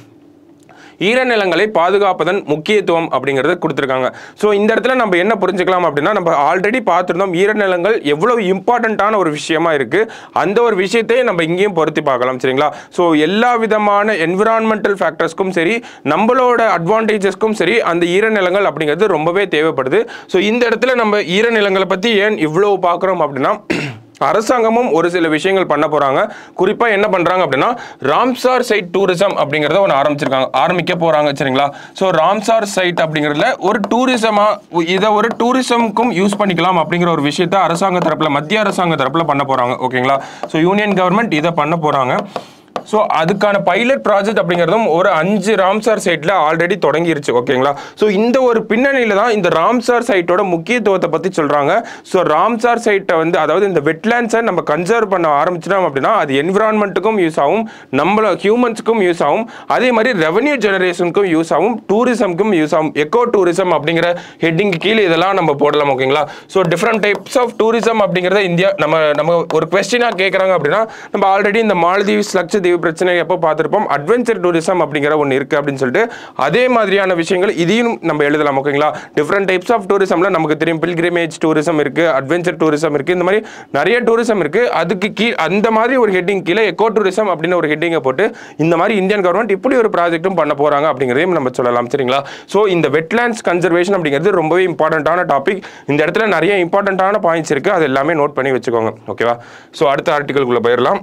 ஈரநிலங்களை பாதுகாப்பதன் முக்கியத்துவம் அப்படிங்கிறத கொடுத்துருக்காங்க ஸோ இந்த இடத்துல நம்ம என்ன புரிஞ்சுக்கலாம் அப்படின்னா நம்ம ஆல்ரெடி பார்த்துருந்தோம் ஈரநிலங்கள் எவ்வளவு இம்பார்ட்டண்ட்டான ஒரு விஷயமா இருக்கு அந்த ஒரு விஷயத்தை நம்ம இங்கேயும் பொருத்தி பார்க்கலாம் சரிங்களா ஸோ எல்லா விதமான என்விரான்மெண்டல் ஃபேக்டர்ஸ்க்கும் சரி நம்மளோட அட்வான்டேஜஸ்க்கும் சரி அந்த ஈரநிலங்கள் அப்படிங்கிறது ரொம்பவே தேவைப்படுது ஸோ இந்த இடத்துல நம்ம ஈரநிலங்களை பற்றி ஏன் இவ்வளவு பார்க்குறோம் அப்படின்னா அரசாங்கமும் ஒரு சில விஷயங்கள் பண்ண போறாங்க குறிப்பா என்ன பண்றாங்க அப்படின்னா ராம்சார் சைட் டூரிசம் அப்படிங்கறத ஒன்று ஆரம்பிச்சிருக்காங்க ஆரம்பிக்க போறாங்க சரிங்களா ஸோ ராம்சார் சைட் அப்படிங்கிறதுல ஒரு டூரிசமா இதை ஒரு டூரிசம்க்கும் யூஸ் பண்ணிக்கலாம் அப்படிங்கிற ஒரு விஷயத்த அரசாங்க தரப்புல மத்திய அரசாங்க தரப்புல பண்ண போறாங்க ஓகேங்களா ஸோ யூனியன் கவர்மெண்ட் இதை பண்ண போறாங்க ஸோ அதுக்கான பைலட் ப்ராஜெக்ட் அப்படிங்கிறதும் ஒரு அஞ்சு ராம்சார் சைட்டில் ஆல்ரெடி தொடங்கிருச்சு ஓகேங்களா ஸோ இந்த ஒரு பின்னணியில் தான் இந்த ராம்சார் சைட்டோட முக்கியத்துவத்தை பற்றி சொல்கிறாங்க ஸோ ராம்சார் சைட்டை வந்து அதாவது இந்த வெட்லேண்ட்ஸை நம்ம கன்சர்வ் பண்ண ஆரம்பிச்சிட்டோம் அப்படின்னா அது என்விரான்மெண்ட்டுக்கும் யூஸ் ஆகும் நம்மள ஹியூமன்ஸுக்கும் யூஸ் ஆகும் அதே மாதிரி ரெவன்யூ ஜெனரேஷனுக்கும் யூஸ் ஆகும் டூரிசம்க்கும் யூஸ் ஆகும் எக்கோ டூரிசம் அப்படிங்கிற ஹெட்டிங் கீழே இதெல்லாம் நம்ம போடலாம் ஓகேங்களா so different types of tourism அப்படிங்கிறத இந்தியா நம்ம நம்ம ஒரு கொஸ்டினாக கேட்குறாங்க அப்படின்னா நம்ம ஆல்ரெடி இந்த மாலதீவ்ஸ் லட்சத்தீவு பிரச்சனை எப்போ பார்த்துருப்போம் அட்வென்ச்சர் டூரிசம் அப்படிங்கிற ஒன்று இருக்குது அப்படின்னு சொல்லிட்டு அதே மாதிரியான விஷயங்கள் இதையும் நம்ம எழுதலாம் ஓகேங்களா டிஃப்ரெண்ட் டைப்ஸ் ஆஃப் டூரிசம்ல நமக்கு தெரியும் பில்கிரிமேஜ் டூரிசம் இருக்குது அட்வென்ச்சர் டூரிசம் இருக்குது இந்த மாதிரி நிறைய டூரிசம் இருக்குது அதுக்கு கீ அந்த மாதிரி ஒரு ஹெட்டிங் கீழே எக்கோ டூரிசம் அப்படின்னு ஒரு ஹெட்டிங்கை போட்டு இந்த மாதிரி இந்தியன் கவர்மெண்ட் இப்படி ஒரு ப்ராஜெக்ட்டும் பண்ண போகிறாங்க அப்படிங்கிறதையும் நம்ம சொல்லலாம் சரிங்களா ஸோ இந்த வெட்லேண்ட்ஸ் கன்சர்வேஷன் அப்படிங்கிறது ரொம்பவே இம்பார்ட்டண்ட்டான டாபிக் இந்த இடத்துல நிறைய இம்பார்ட்டண்ட்டான பாயிண்ட்ஸ் இருக்குது அது எல்லாமே நோட் பண்ணி வச்சுக்கோங்க ஓகேவா ஸோ அடுத்த ஆர்டிக்கலுக்குள்ளே போயிடலாம்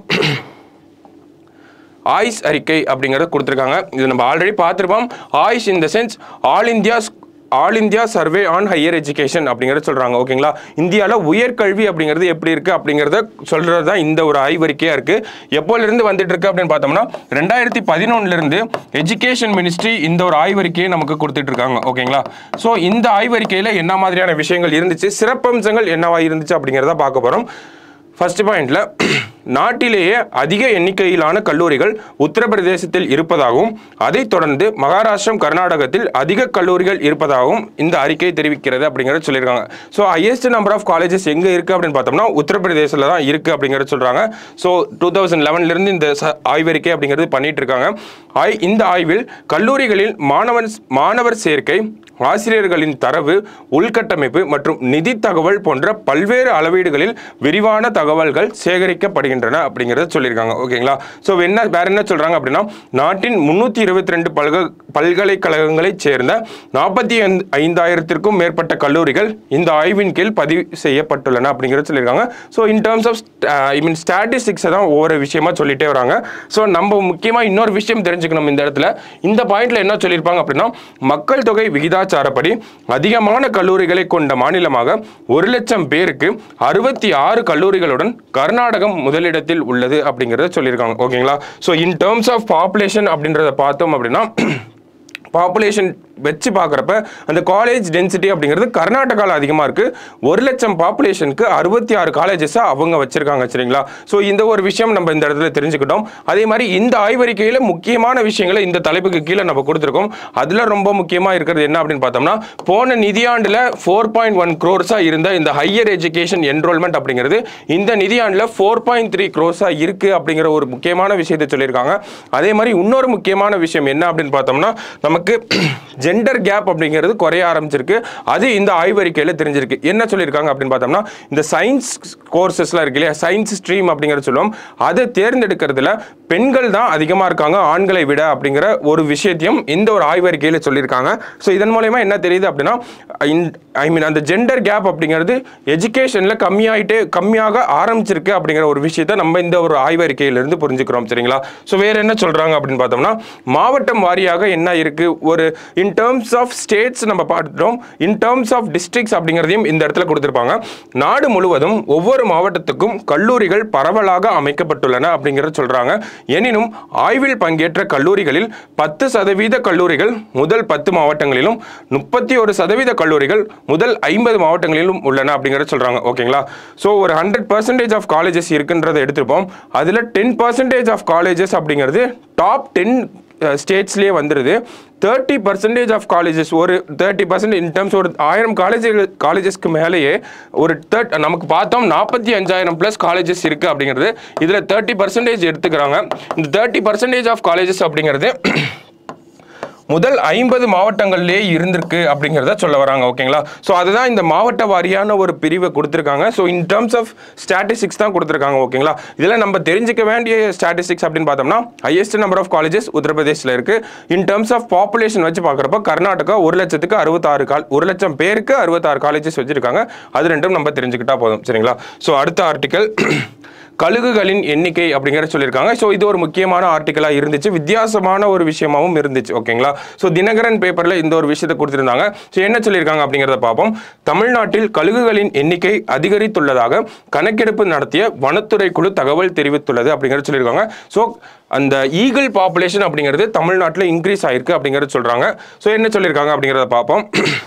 ஆயுஷ் அறிக்கை அப்படிங்கிறத கொடுத்துருக்காங்க இது நம்ம ஆல்ரெடி பார்த்துருப்போம் AISHE in the sense all India all India survey on higher education அப்படிங்கிறத சொல்கிறாங்க ஓகேங்களா இந்தியாவில் உயர்கல்வி அப்படிங்கிறது எப்படி இருக்குது அப்படிங்கிறத சொல்கிறது தான் இந்த ஒரு ஆய்வறிக்கையாக இருக்குது எப்போலேருந்து வந்துட்டு இருக்கு அப்படின்னு பார்த்தோம்னா ரெண்டாயிரத்தி பதினொன்னுலேருந்து எஜுகேஷன் மினிஸ்ட்ரி இந்த ஒரு ஆய்வறிக்கையை நமக்கு கொடுத்துட்டு இருக்காங்க ஓகேங்களா ஸோ இந்த ஆய்வறிக்கையில் என்ன மாதிரியான விஷயங்கள் இருந்துச்சு சிறப்பம்சங்கள் என்னவா இருந்துச்சு அப்படிங்கிறத பார்க்க போகிறோம் ஃபர்ஸ்ட் பாயிண்ட்ல நாட்டிலேயே அதிக எண்ணிக்கையிலான கல்லூரிகள் உத்தரப்பிரதேசத்தில் இருப்பதாகவும் அதைத் தொடர்ந்து மகாராஷ்டிரம் கர்நாடகத்தில் அதிக கல்லூரிகள் இருப்பதாகவும் இந்த அறிக்கை தெரிவிக்கிறது அப்படிங்கிறத சொல்லியிருக்காங்க so highest number of colleges எங்கே இருக்குது அப்படின்னு பார்த்தோம்னா உத்தரப்பிரதேசத்தில் தான் இருக்குது அப்படிங்கிறத சொல்கிறாங்க ஸோ டூ தௌசண்ட் லெவன்லேருந்து இந்த ச- ஆய்வறிக்கை அப்படிங்கிறது பண்ணிட்டு இருக்காங்க ஆய் இந்த ஆய்வில் கல்லூரிகளில் மாணவன் மாணவர் சேர்க்கை ஆசிரியர்களின் தரவு உள்கட்டமைப்பு மற்றும் நிதி தகவல் போன்ற பல்வேறு அளவீடுகளில் விரிவான தகவல்கள் சேகரிக்கப்படுகின்றன அப்படிங்கிறத சொல்லியிருக்காங்க ஓகேங்களா ஸோ என்ன வேற என்ன சொல்றாங்க அப்படின்னா நாட்டின் முன்னூற்றி இருபத்தி ரெண்டு பல்க பல்கலைக்கழகங்களைச் சேர்ந்த நாற்பத்தி ஐந்தாயிரத்திற்கும் மேற்பட்ட கல்லூரிகள் இந்த ஆய்வின் கீழ் பதிவு செய்யப்பட்டுள்ளன அப்படிங்கிறத சொல்லியிருக்காங்க so in terms of I mean ஸ்டாட்டிஸ்டிக்ஸை தான் ஒவ்வொரு விஷயமா சொல்லிட்டே வராங்க ஸோ நம்ம முக்கியமாக இன்னொரு விஷயம் தெரிஞ்சுக்கணும் இந்த இடத்துல இந்த பாயிண்ட்ல என்ன சொல்லியிருப்பாங்க அப்படின்னா மக்கள் தொகை விகிதாச்சாரப்படி அதிகமான கல்லூரிகளை கொண்ட மாநிலமாக ஒரு லட்சம் பேருக்கு அறுபத்தி ஆறு கல்லூரிகளுடன் கர்நாடகம் முதலிடத்தில் உள்ளது அப்படிங்கிறத சொல்லியிருக்காங்க ஓகேங்களா so in terms of population அப்படின்றத பார்த்தோம் அப்படின்னா பாப்புலேஷன் வச்சு பார்க்குறப்ப அந்த காலேஜ் டென்சிட்டி அப்படிங்கிறது கர்நாடகாவில் அதிகமாக இருக்குது ஒரு லட்சம் பாப்புலேஷனுக்கு அறுபத்தி ஆறு காலேஜஸை அவங்க வச்சுருக்காங்க சரிங்களா ஸோ இந்த ஒரு விஷயம் நம்ம இந்த இடத்துல தெரிஞ்சுக்கிட்டோம் அதே மாதிரி இந்த ஆய்வறிக்கையில் முக்கியமான விஷயங்களை இந்த தலைப்புக்கு கீழே நம்ம கொடுத்துருக்கோம் அதில் ரொம்ப முக்கியமாக இருக்கிறது என்ன அப்படின்னு பார்த்தோம்னா போன நிதியாண்டில் ஃபோர் பாயிண்ட் ஒன் க்ரோர்ஸாக இருந்த இந்த ஹையர் எஜுகேஷன் என்ரோல்மெண்ட் அப்படிங்கிறது இந்த நிதியாண்டில் ஃபோர் பாயிண்ட் த்ரீ க்ரோர்ஸாக இருக்குது அப்படிங்கிற ஒரு முக்கியமான விஷயத்தை சொல்லியிருக்காங்க அதே மாதிரி இன்னொரு முக்கியமான விஷயம் என்ன அப்படின்னு பார்த்தோம்னா நமக்கு ஜெண்டர் கேப் அப்படிங்கிறது குறைய ஆரம்பிச்சிருக்கு அது இந்த ஆய்வறிக்கையில் தெரிஞ்சிருக்கு என்ன சொல்லியிருக்காங்க அப்படின்னு பார்த்தோம்னா இந்த சயின்ஸ் கோர்சஸ்லாம் இருக்கு இல்லையா சயின்ஸ் ஸ்ட்ரீம் அப்படிங்கிறத சொல்லுவோம் அதை தேர்ந்தெடுக்கிறதுல பெண்கள் தான் அதிகமாக இருக்காங்க ஆண்களை விட அப்படிங்கிற ஒரு விஷயத்தையும் இந்த ஒரு ஆய்வறிக்கையில் சொல்லியிருக்காங்க ஸோ இதன் மூலயமா என்ன தெரியுது அப்படின்னா ஐ மீன் அந்த ஜெண்டர் கேப் அப்படிங்கிறது எஜுகேஷனில் கம்மியாயிட்டே கம்மியாக ஆரம்பிச்சிருக்கு அப்படிங்கிற ஒரு விஷயத்தை நம்ம இந்த ஒரு ஆய்வறிக்கையிலிருந்து புரிஞ்சுக்கிறோம் சரிங்களா ஸோ வேற என்ன சொல்றாங்க அப்படின்னு பார்த்தோம்னா மாவட்டம் வாரியாக என்ன இருக்கு ஒரு இன் டேர்ம்ஸ் ஆஃப் ஸ்டேட்ஸ் நம்ம பார்த்துட்டோம் இன் டேர்ம்ஸ் ஆஃப் டிஸ்ட்ரிக்ட்ஸ் அப்படிங்கிறதையும் இந்த இடத்துல கொடுத்துருப்பாங்க நாடு முழுவதும் ஒவ்வொரு மாவட்டத்துக்கும் கல்லூரிகள் பரவலாக அமைக்கப்பட்டுள்ளன அப்படிங்கிறத சொல்றாங்க எனினும் ஆய்வில் பங்கேற்ற கல்லூரிகளில் பத்து சதவீத கல்லூரிகள் முதல் பத்து மாவட்டங்களிலும் முப்பத்தி ஒரு சதவீத கல்லூரிகள் முதல் ஐம்பது மாவட்டங்களிலும் உள்ளன அப்படிங்கிறத சொல்றாங்க ஓகேங்களா ஸோ ஒரு ஹண்ட்ரட் பர்சன்டேஜ் ஆஃப் காலேஜஸ் இருக்குன்றதை எடுத்திருப்போம் அதில் டென் பர்சன்டேஜ் ஆஃப் காலேஜஸ் அப்படிங்கிறது டாப் டென் ஸ்டேட்ஸ்லேயே வந்துடுது தேர்ட்டி பர்சன்டேஜ் ஆஃப் காலேஜஸ் ஒரு தேர்ட்டி பர்சன்ட் இன் டர்ம்ஸ் ஒரு ஆயிரம் காலேஜ் காலேஜஸ்க்கு மேலேயே ஒரு தேர்ட் நமக்கு பார்த்தோம் நாற்பத்தி அஞ்சாயிரம் ப்ளஸ் காலேஜஸ் இருக்குது அப்படிங்கிறது இதில் தேர்ட்டி பர்சன்டேஜ் எடுத்துக்கிறாங்க இந்த தேர்ட்டி பர்சன்டேஜ் ஆஃப் காலேஜஸ் அப்படிங்கிறது முதல் ஐம்பது மாவட்டங்கள்லேயே இருந்திருக்கு அப்படிங்கிறத சொல்ல வராங்க ஓகேங்களா ஸோ அதுதான் இந்த மாவட்ட வாரியான ஒரு பிரிவை கொடுத்துருக்காங்க so in terms of statistics தான் கொடுத்துருக்காங்க ஓகேங்களா இதில் நம்ம தெரிஞ்சுக்க வேண்டிய ஸ்டாட்டிஸ்டிக்ஸ் அப்படின்னு பார்த்தோம்னா ஹையஸ்ட் நம்பர் ஆஃப் காலேஜஸ் உத்தரப்பிரதேசில் இருக்கு இன் டர்ம்ஸ் ஆஃப் பாப்புலேஷன் வச்சு பார்க்குறப்ப கர்நாடகா ஒரு லட்சத்துக்கு அறுபத்தாறு கால் ஒரு லட்சம் பேருக்கு அறுபத்தாறு காலேஜஸ் வச்சிருக்காங்க அது ரெண்டும் நம்ம தெரிஞ்சுக்கிட்டா போதும் சரிங்களா ஸோ அடுத்த ஆர்டிக்கல் கழுகுகளின் எண்ணிக்கை அப்படிங்கிற சொல்லியிருக்காங்க ஸோ இது ஒரு முக்கியமான ஆர்டிக்கலாக இருந்துச்சு வித்தியாசமான ஒரு விஷயமாவும் இருந்துச்சு ஓகேங்களா ஸோ தினகரன் பேப்பரில் இந்த ஒரு விஷயத்தை கொடுத்துருந்தாங்க ஸோ என்ன சொல்லியிருக்காங்க அப்படிங்கிறத பார்ப்போம் தமிழ்நாட்டில் கழுகுகளின் எண்ணிக்கை அதிகரித்துள்ளதாக கணக்கெடுப்பு நடத்திய வனத்துறை குழு தகவல் தெரிவித்துள்ளது அப்படிங்கிறத சொல்லியிருக்காங்க ஸோ அந்த ஈகிள் பாப்புலேஷன் அப்படிங்கிறது தமிழ்நாட்டில் இன்க்ரீஸ் ஆயிருக்கு அப்படிங்கிறத சொல்கிறாங்க ஸோ என்ன சொல்லியிருக்காங்க அப்படிங்கிறத பார்ப்போம்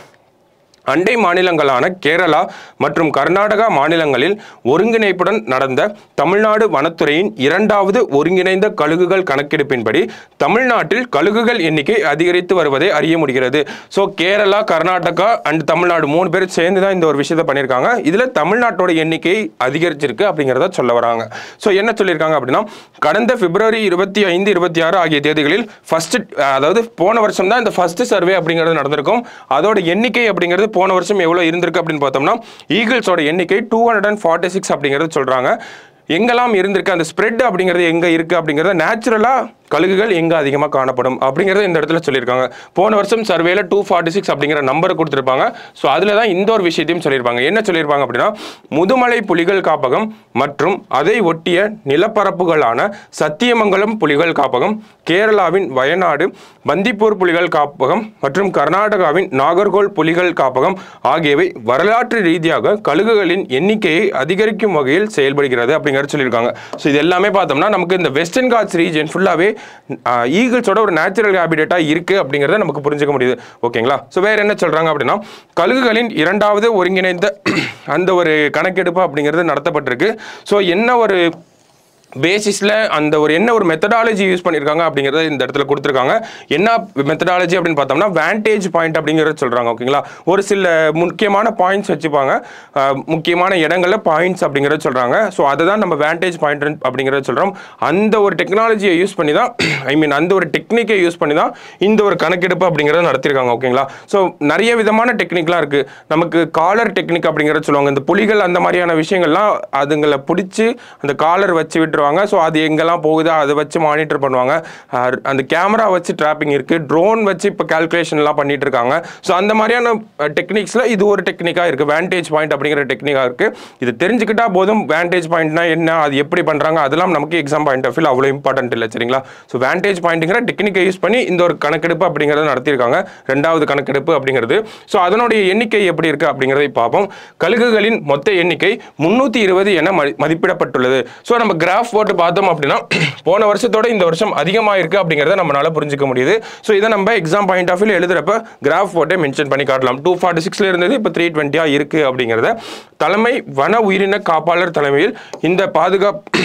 அண்டை மாநிலங்களான கேரளா மற்றும் கர்நாடகா மாநிலங்களில் ஒருங்கிணைப்புடன் நடந்த தமிழ்நாடு வனத்துறையின் இரண்டாவது ஒருங்கிணைந்த கழுகுகள் கணக்கெடுப்பின்படி தமிழ்நாட்டில் கழுகுகள் எண்ணிக்கை அதிகரித்து வருவதை அறிய முடிகிறது ஸோ கேரளா கர்நாடகா அண்ட் தமிழ்நாடு மூணு பேர் சேர்ந்து தான் இந்த ஒரு விஷயத்தை பண்ணியிருக்காங்க இதில் தமிழ்நாட்டோட எண்ணிக்கை அதிகரிச்சிருக்கு அப்படிங்கிறத சொல்ல வராங்க ஸோ என்ன சொல்லியிருக்காங்க அப்படின்னா கடந்த பிப்ரவரி இருபத்தி ஐந்து இருபத்தி ஆறு ஆகிய தேதிகளில் ஃபர்ஸ்ட் அதாவது போன வருஷம் தான் இந்த ஃபர்ஸ்ட் சர்வே அப்படிங்கிறது நடந்திருக்கும் அதோட எண்ணிக்கை அப்படிங்கிறது போன வருஷம் எவ்வளோ இருந்திருக்கு அப்படின்னு பார்த்தோம்னா ஈகிள்ஸோட எண்ணிக்கை two hundred and forty six அப்படிங்கிறது சொல்கிறாங்க எங்கெல்லாம் இருந்திருக்கு அந்த ஸ்ப்ரெட் அப்படிங்கிறது எங்கே இருக்குது அப்படிங்கிறத நேச்சுரலாக கழுகுகள் எங்கே அதிகமாக காணப்படும் அப்படிங்கிறத இந்த இடத்துல சொல்லியிருக்காங்க போன வருஷம் சர்வேல டூ ஃபார்ட்டி சிக்ஸ் அப்படிங்கிற நம்பரை கொடுத்துருப்பாங்க ஸோ அதில் தான் இந்த ஒரு விஷயத்தையும் சொல்லியிருப்பாங்க என்ன சொல்லியிருப்பாங்க அப்படின்னா முதுமலை புலிகள் காப்பகம் மற்றும் அதை ஒட்டிய நிலப்பரப்புகளான சத்தியமங்கலம் புலிகள் காப்பகம் கேரளாவின் வயநாடு பந்திப்பூர் புலிகள் காப்பகம் மற்றும் கர்நாடகாவின் நாகர்கோல் புலிகள் காப்பகம் ஆகியவை வரலாற்று ரீதியாக கழுகுகளின் எண்ணிக்கையை அதிகரிக்கும் வகையில் செயல்படுகிறது அப்படிங்கிறத சொல்லியிருக்காங்க ஸோ இது எல்லாமே பார்த்தோம்னா நமக்கு இந்த வெஸ்டர்ன் காட்ஸ் ரீஜன் ஃபுல்லாகவே ஈகிள்ஸோட ஒரு நேச்சுரல் ஹேபிடேட்டாக இருக்குது அப்படிங்கிறத நமக்கு புரிஞ்சுக்க முடியுது ஓகேங்களா ஸோ வேறு என்ன சொல்கிறாங்க அப்படின்னா கழுகுகளின் இரண்டாவது ஒருங்கிணைந்த அந்த ஒரு கணக்கெடுப்பு அப்படிங்கிறது நடத்தப்பட்டிருக்கு ஸோ என்ன ஒரு பேசிஸில் அந்த ஒரு என்ன ஒரு மெத்தடாலஜி யூஸ் பண்ணியிருக்காங்க அப்படிங்கிறத இந்த இடத்துல கொடுத்துருக்காங்க என்ன மெத்தடாலஜி அப்படின்னு பார்த்தோம்னா வேண்டேஜ் பாயிண்ட் அப்படிங்கிறத சொல்கிறாங்க ஓகேங்களா ஒரு சில முக்கியமான பாயிண்ட்ஸ் வச்சுப்பாங்க அஹ், முக்கியமான இடங்களில் பாயிண்ட்ஸ் அப்படிங்கிறத சொல்கிறாங்க ஸோ அதை தான் நம்ம வேண்டேஜ் பாயிண்ட் அப்படிங்கிறத சொல்கிறோம் அந்த ஒரு டெக்னாலஜியை யூஸ் பண்ணி தான் ஐ மீன் அந்த ஒரு டெக்னிக்கை யூஸ் பண்ணி தான் இந்த ஒரு கணக்கெடுப்பு அப்படிங்கிறத நடத்தியிருக்காங்க ஓகேங்களா ஸோ நிறைய விதமான டெக்னிக்லாம் இருக்குது நமக்கு காலர் டெக்னிக் அப்படிங்கிறத சொல்லுவாங்க இந்த புலிகள் அந்த மாதிரியான விஷயங்கள்லாம் அதுங்களை பிடிச்சி அந்த காலர் வச்சு விட்டுருவாங்க ஸோ அது எங்கெல்லாம் போகுதோ அதை வச்சு மானிட்டர் பண்ணுவாங்க அஹ் அந்த கேமரா வச்சு ட்ராப்பிங் இருக்குது ட்ரோன் வச்சு இப்போ கால்குலேஷன்லாம் பண்ணிட்டு இருக்காங்க ஸோ அந்த மாதிரியான டெக்னிக்ஸில் இது ஒரு டெக்னிக்காக இருக்குது வேண்டேஜ் பாயிண்ட் அப்படிங்கிற டெக்னிக்காக இருக்குது இது தெரிஞ்சுக்கிட்டா போதும் வேண்டேஜ் பாயிண்ட்னா என்ன அது எப்படி பண்ணுறாங்க அதெல்லாம் நமக்கு எக்ஸாம் பாயிண்ட் ஆஃப் வியூ அவ்வளோ இம்பார்ட்டன்ட் இல்லை சரிங்களா ஸோ வேண்டேஜ் பாயிண்ட்டுங்கிற டெக்னிக்கை யூஸ் பண்ணி இந்த ஒரு கணக்கெடுப்பு அப்படிங்கிறத நடத்தியிருக்காங்க ரெண்டாவது கணக்கெடுப்பு அப்படிங்கிறது ஸோ அதனுடைய எண்ணிக்கை எப்படி இருக்குது அப்படிங்கிறதை பார்ப்போம் கழுகுகளின் மொத்த எண்ணிக்கை முந்நூற்றி இருபது என மதி- மதிப்பிடப்பட்டுள்ளது ஸோ நம்ம கிராஃப் போட்டு பார்த்தோம் அப்படின்னா போன வருஷத்தோட இந்த வருஷம் அதிகமாக இருக்குது அப்படிங்கிறத நம்மளால புரிஞ்சுக்க முடியுது ஸோ இதை நம்ம எக்ஸாம் பாயிண்ட் ஆஃப் வியூ எழுதுறப்ப கிராஃப் போட்டு மென்ஷன் பண்ணி காட்டலாம் டூ ஃபார்ட்டி சிக்ஸில் இருந்தது இப்போ த்ரீ டுவெண்ட்டியாக இருக்குது அப்படிங்கிறத தலைமை வன உயிரின காப்பாளர் தலைமையில் இந்த பாதுகாப்பு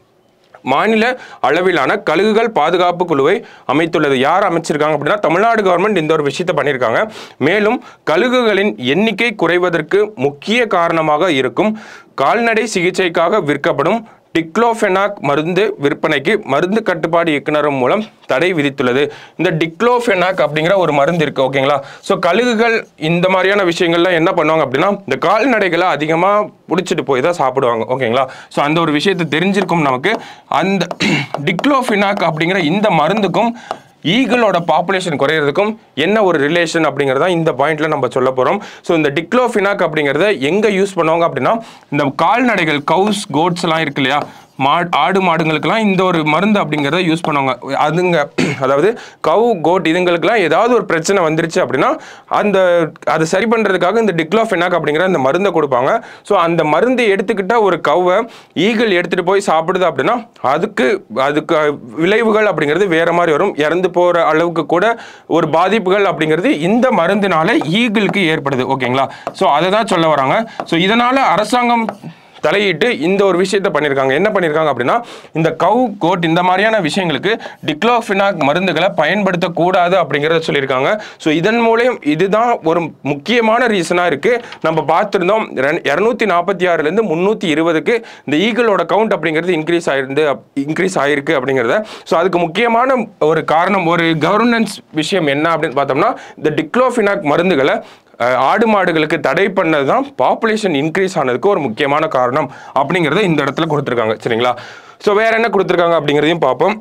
மாநில அளவிலான கழுகுகள் பாதுகாப்பு குழுவை அமைத்துள்ளது யார் அமைச்சிருக்காங்க அப்படின்னா தமிழ்நாடு கவர்மெண்ட் இந்த ஒரு விஷயத்தை பண்ணியிருக்காங்க மேலும் கழுகுகளின் எண்ணிக்கை குறைவதற்கு முக்கிய காரணமாக இருக்கும் கால்நடை சிகிச்சைக்காக விற்கப்படும் டிக்ளோஃபெனாக் மருந்து விற்பனைக்கு மருந்து கட்டுப்பாடு இயக்குனர் மூலம் தடை விதித்துள்ளது இந்த டிக்ளோஃபெனாக் அப்படிங்கிற ஒரு மருந்து இருக்கு ஓகேங்களா ஸோ கழுகுகள் இந்த மாதிரியான விஷயங்கள்லாம் என்ன பண்ணுவாங்க அப்படின்னா இந்த கால்நடைகளை அதிகமாக பிடிச்சிட்டு போய் தான் சாப்பிடுவாங்க ஓகேங்களா ஸோ அந்த ஒரு விஷயத்தை தெரிஞ்சிருக்கும் நமக்கு அந்த டிக்ளோஃபினாக் அப்படிங்கிற இந்த மருந்துக்கும் ஈகிளோட பாப்புலேஷன் குறையிறதுக்கும் என்ன ஒரு ரிலேஷன் அப்படிங்கிறத இந்த பாயிண்ட்ல நம்ம சொல்ல போகிறோம் ஸோ இந்த டிக்ளோஃபினாக் அப்படிங்கிறத எங்கே யூஸ் பண்ணுவாங்க அப்படின்னா இந்த கால்நடைகள் கவுஸ் கோட்ஸ் எல்லாம் இருக்கு இல்லையா மா ஆடு மாடுங்களுக்கெல்லாம் இந்த ஒரு மருந்து அப்படிங்கிறத யூஸ் பண்ணுவாங்க அதுங்க அதாவது கவு கோட் இதுங்களுக்கெல்லாம் ஏதாவது ஒரு பிரச்சனை வந்துருச்சு அப்படின்னா அந்த அதை சரி பண்ணுறதுக்காக இந்த டிக்ளோஃபெனாக் அப்படிங்கிற அந்த மருந்தை கொடுப்பாங்க ஸோ அந்த மருந்தை எடுத்துக்கிட்ட ஒரு கவ்வை ஈகிள் எடுத்துகிட்டு போய் சாப்பிடுது அப்படின்னா அதுக்கு அதுக்கு விளைவுகள் அப்படிங்கிறது வேற மாதிரி வரும் இறந்து போகிற அளவுக்கு கூட ஒரு பாதிப்புகள் அப்படிங்கிறது இந்த மருந்தினால ஈகிளுக்கு ஏற்படுது ஓகேங்களா ஸோ அதை தான் சொல்ல வராங்க ஸோ இதனால் அரசாங்கம் தலையிட்டு இந்த ஒரு விஷயத்தை பண்ணியிருக்காங்க என்ன பண்ணியிருக்காங்க அப்படின்னா இந்த கவு கோட் இந்த மாதிரியான விஷயங்களுக்கு டிக்ளோஃபினாக் மருந்துகளை பயன்படுத்தக்கூடாது அப்படிங்கிறத சொல்லியிருக்காங்க ஸோ இதன் மூலம் இதுதான் ஒரு முக்கியமான ரீசனாக இருக்குது நம்ம பார்த்துருந்தோம் இரநூத்தி நாற்பத்தி ஆறுலேருந்து முந்நூற்றி இருபதுக்கு இந்த ஈகிளோட கவுண்ட் அப்படிங்கிறது இன்க்ரீஸ் ஆயிருந்து இன்க்ரீஸ் ஆயிருக்கு அப்படிங்கிறத ஸோ அதுக்கு முக்கியமான ஒரு காரணம் ஒரு கவர்னன்ஸ் விஷயம் என்ன அப்படின்னு பார்த்தோம்னா இந்த டிக்ளோஃபினாக் மருந்துகளை அஹ், ஆடு மாடுகளுக்கு தடை பண்ணது தான் பாப்புலேஷன் இன்க்ரீஸ் ஆனதுக்கு ஒரு முக்கியமான காரணம் அப்படிங்கிறத இந்த இடத்துல கொடுத்துருக்காங்க சரிங்களா ஸோ வேற என்ன கொடுத்துருக்காங்க அப்படிங்கிறதையும் பார்ப்போம்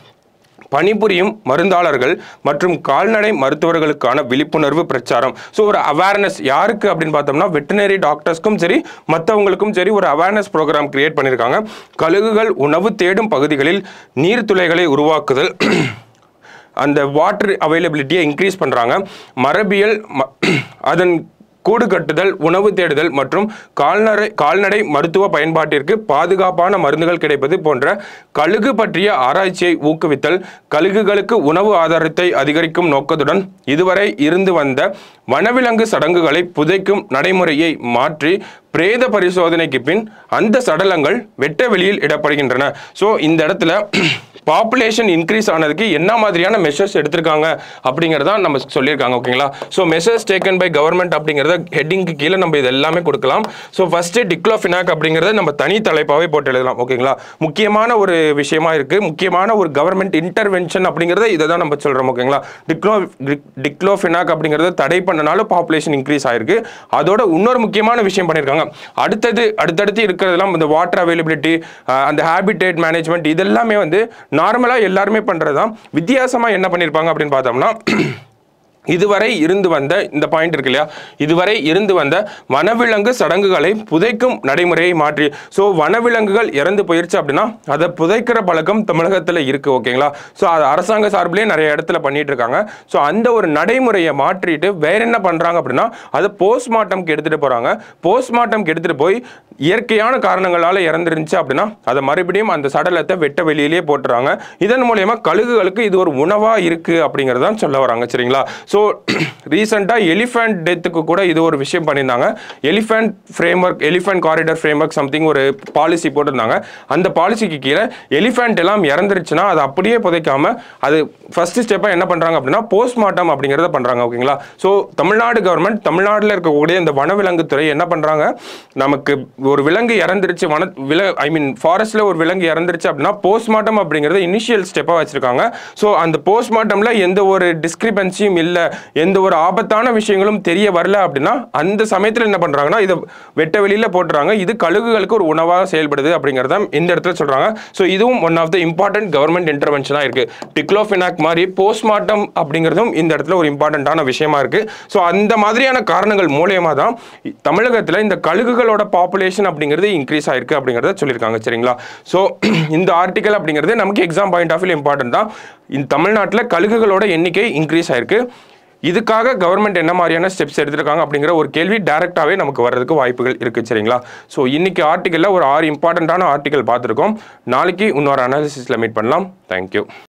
பணிபுரியும் மருந்தாளர்கள் மற்றும் கால்நடை மருத்துவர்களுக்கான விழிப்புணர்வு பிரச்சாரம் ஸோ ஒரு அவேர்னஸ் யாருக்கு அப்படின்னு பார்த்தோம்னா வெட்டினரி டாக்டர்ஸ்க்கும் சரி மற்றவங்களுக்கும் சரி ஒரு அவேர்னஸ் ப்ரோக்ராம் கிரியேட் பண்ணியிருக்காங்க கழுகுகள் உணவு தேடும் பகுதிகளில் நீர்த்துளைகளை உருவாக்குதல் அந்த வாட்டர் அவைலபிலிட்டியை இன்க்ரீஸ் பண்ணுறாங்க மரபியல் ம- அதன் கூடு கட்டுதல் உணவு தேடுதல் மற்றும் கால்நடை கால்நடை மருத்துவ பயன்பாட்டிற்கு பாதுகாப்பான மருந்துகள் கிடைப்பது போன்ற கழுகு பற்றிய ஆராய்ச்சியை ஊக்குவித்தல் கழுகுகளுக்கு உணவு ஆதாரத்தை அதிகரிக்கும் நோக்கத்துடன் இதுவரை இருந்து வந்த வனவிலங்கு சடங்குகளை புதைக்கும் நடைமுறையை மாற்றி பிரேத பரிசோதனைக்கு பின் அந்த சடலங்கள் வெட்ட வெளியில் இடப்படுகின்றன ஸோ இந்த இடத்துல பாப்புலேஷன் இன்க்ரீஸ் ஆனதுக்கு என்ன மாதிரியான மெஷர்ஸ் எடுத்திருக்காங்க அப்படிங்கிறத நம்ம சொல்லியிருக்காங்க ஓகேங்களா so measures taken by government அப்படிங்கிறத ஹெட்டிங்க்கு கீழே நம்ம இது எல்லாமே கொடுக்கலாம் ஸோ ஃபர்ஸ்ட் டிக்ளோஃபினாக் அப்படிங்கிறத நம்ம தனி தலைப்பாகவே போட்டு எழுதலாம் ஓகேங்களா முக்கியமான ஒரு விஷயமா இருக்கு முக்கியமான ஒரு கவர்மெண்ட் இன்டர்வென்ஷன் அப்படிங்கிறத இதை தான் நம்ம சொல்றோம் ஓகேங்களா டிக்ளோ டிக்ளோஃபினாக் அப்படிங்கிறத தடை பண்ணனால பாப்புலேஷன் இன்க்ரீஸ் ஆயிருக்கு அதோட இன்னொரு முக்கியமான விஷயம் பண்ணியிருக்காங்க அடுத்தது அடுத்தடுத்து இருக்கிறதெல்லாம் இந்த வாட்டர் அவைலபிலிட்டி அந்த ஹேபிடேட் மேனேஜ்மெண்ட் இதெல்லாமே வந்து நார்மலாக எல்லாருமே பண்ணுறது தான் வித்தியாசமாக என்ன பண்ணியிருப்பாங்க அப்படின்னு பார்த்தோம்னா இதுவரை இருந்து வந்த இந்த பாயிண்ட் இருக்கு இல்லையா இதுவரை இருந்து வந்த வனவிலங்கு சடங்குகளை புதைக்கும் நடைமுறையை மாற்றி ஸோ வனவிலங்குகள் இறந்து போயிருச்சு அப்படின்னா அதை புதைக்கிற பழக்கம் தமிழகத்தில் இருக்கு ஓகேங்களா ஸோ அது அரசாங்க சார்பிலேயே நிறைய இடத்துல பண்ணிட்டு இருக்காங்க ஸோ அந்த ஒரு நடைமுறையை மாற்றிட்டு வேற என்ன பண்றாங்க அப்படின்னா அதை போஸ்ட்மார்ட்டம்க்கு எடுத்துட்டு போறாங்க போஸ்ட்மார்ட்டம்க்கு எடுத்துட்டு போய் இயற்கையான காரணங்களால் இறந்துருந்துச்சு அப்படின்னா அதை மறுபடியும் அந்த சடலத்தை வெட்ட வெளியிலேயே போட்டுறாங்க இதன் மூலயமா கழுகுகளுக்கு இது ஒரு உணவாக இருக்குது அப்படிங்கிறதான் சொல்ல வராங்க சரிங்களா ஸோ ரீசெண்டாக எலிஃபண்ட் டெத்துக்கு கூட இது ஒரு விஷயம் பண்ணியிருந்தாங்க elephant framework elephant corridor framework something ஒரு பாலிசி போட்டிருந்தாங்க அந்த பாலிசிக்கு கீழே எலிஃபண்ட் எல்லாம் இறந்துருச்சுன்னா அதை அப்படியே புதைக்காம அது ஃபர்ஸ்ட் ஸ்டெப்பாக என்ன பண்ணுறாங்க அப்படின்னா போஸ்ட்மார்ட்டம் அப்படிங்கிறத பண்ணுறாங்க ஓகேங்களா ஸோ தமிழ்நாடு கவர்மெண்ட் தமிழ்நாட்டில் இருக்கக்கூடிய இந்த வனவிலங்குத்துறை என்ன பண்ணுறாங்க நமக்கு ஒரு விலங்கு இறந்துருச்சு வன வில ஐ மீன் ஃபாரஸ்ட்டில் ஒரு விலங்கு இறந்துருச்சு அப்படின்னா போஸ்ட்மார்ட்டம் அப்படிங்கிறது இனிஷியல் ஸ்டெப்பாக வச்சுருக்காங்க ஸோ அந்த போஸ்ட்மார்ட்டமில் எந்த ஒரு டிஸ்கிரிபன்சியும் இல்லை எந்த ஒரு ஆபத்தான விஷயங்களும் தெரிய வரல அப்படின்னா அந்த சமயத்தில் என்ன பண்ணுறாங்கன்னா இதை வெட்ட வெளியில் போட்டுறாங்க இது கழுகுகளுக்கு ஒரு உணவாக செயல்படுது அப்படிங்கிறத இந்த இடத்துல சொல்கிறாங்க ஸோ இதுவும் one of the important government இன்டர்வென்ஷனாக இருக்குது டிக்ளோஃபினாக் மாதிரி போஸ்ட்மார்ட்டம் அப்படிங்கிறதும் இந்த இடத்துல ஒரு இம்பார்ட்டண்ட்டான விஷயமா இருக்குது ஸோ அந்த மாதிரியான காரணங்கள் மூலயமா தான் தமிழகத்தில் இந்த கழுகுகளோட பாப்புலேஷன் அப்படிங்கிறது இன்க்ரீஸ் ஆயிருக்கு அப்படிங்கிறத சொல்லியிருக்காங்க சரிங்களா ஸோ இந்த ஆர்டிக்கல் அப்படிங்கிறது நமக்கு exam point of view important தான் இந்த தமிழ்நாட்டில் கழுகுகளோட எண்ணிக்கை இன்க்ரீஸ் ஆயிருக்கு இதுக்காக கவர்மெண்ட் என்ன மாதிரியான ஸ்டெப்ஸ் எடுத்திருக்காங்க அப்படிங்கிற ஒரு கேள்வி டேரெக்டாகவே நமக்கு வர்றதுக்கு வாய்ப்புகள் இருக்குது சரிங்களா ஸோ இன்னைக்கு ஆர்டிக்கலில் ஒரு ஆறு இம்பார்ட்டண்ட்டான ஆர்டிக்கல் பார்த்துருக்கோம் நாளைக்கு இன்னொரு அனாலிசிஸில் மீட் பண்ணலாம் தேங்க்யூ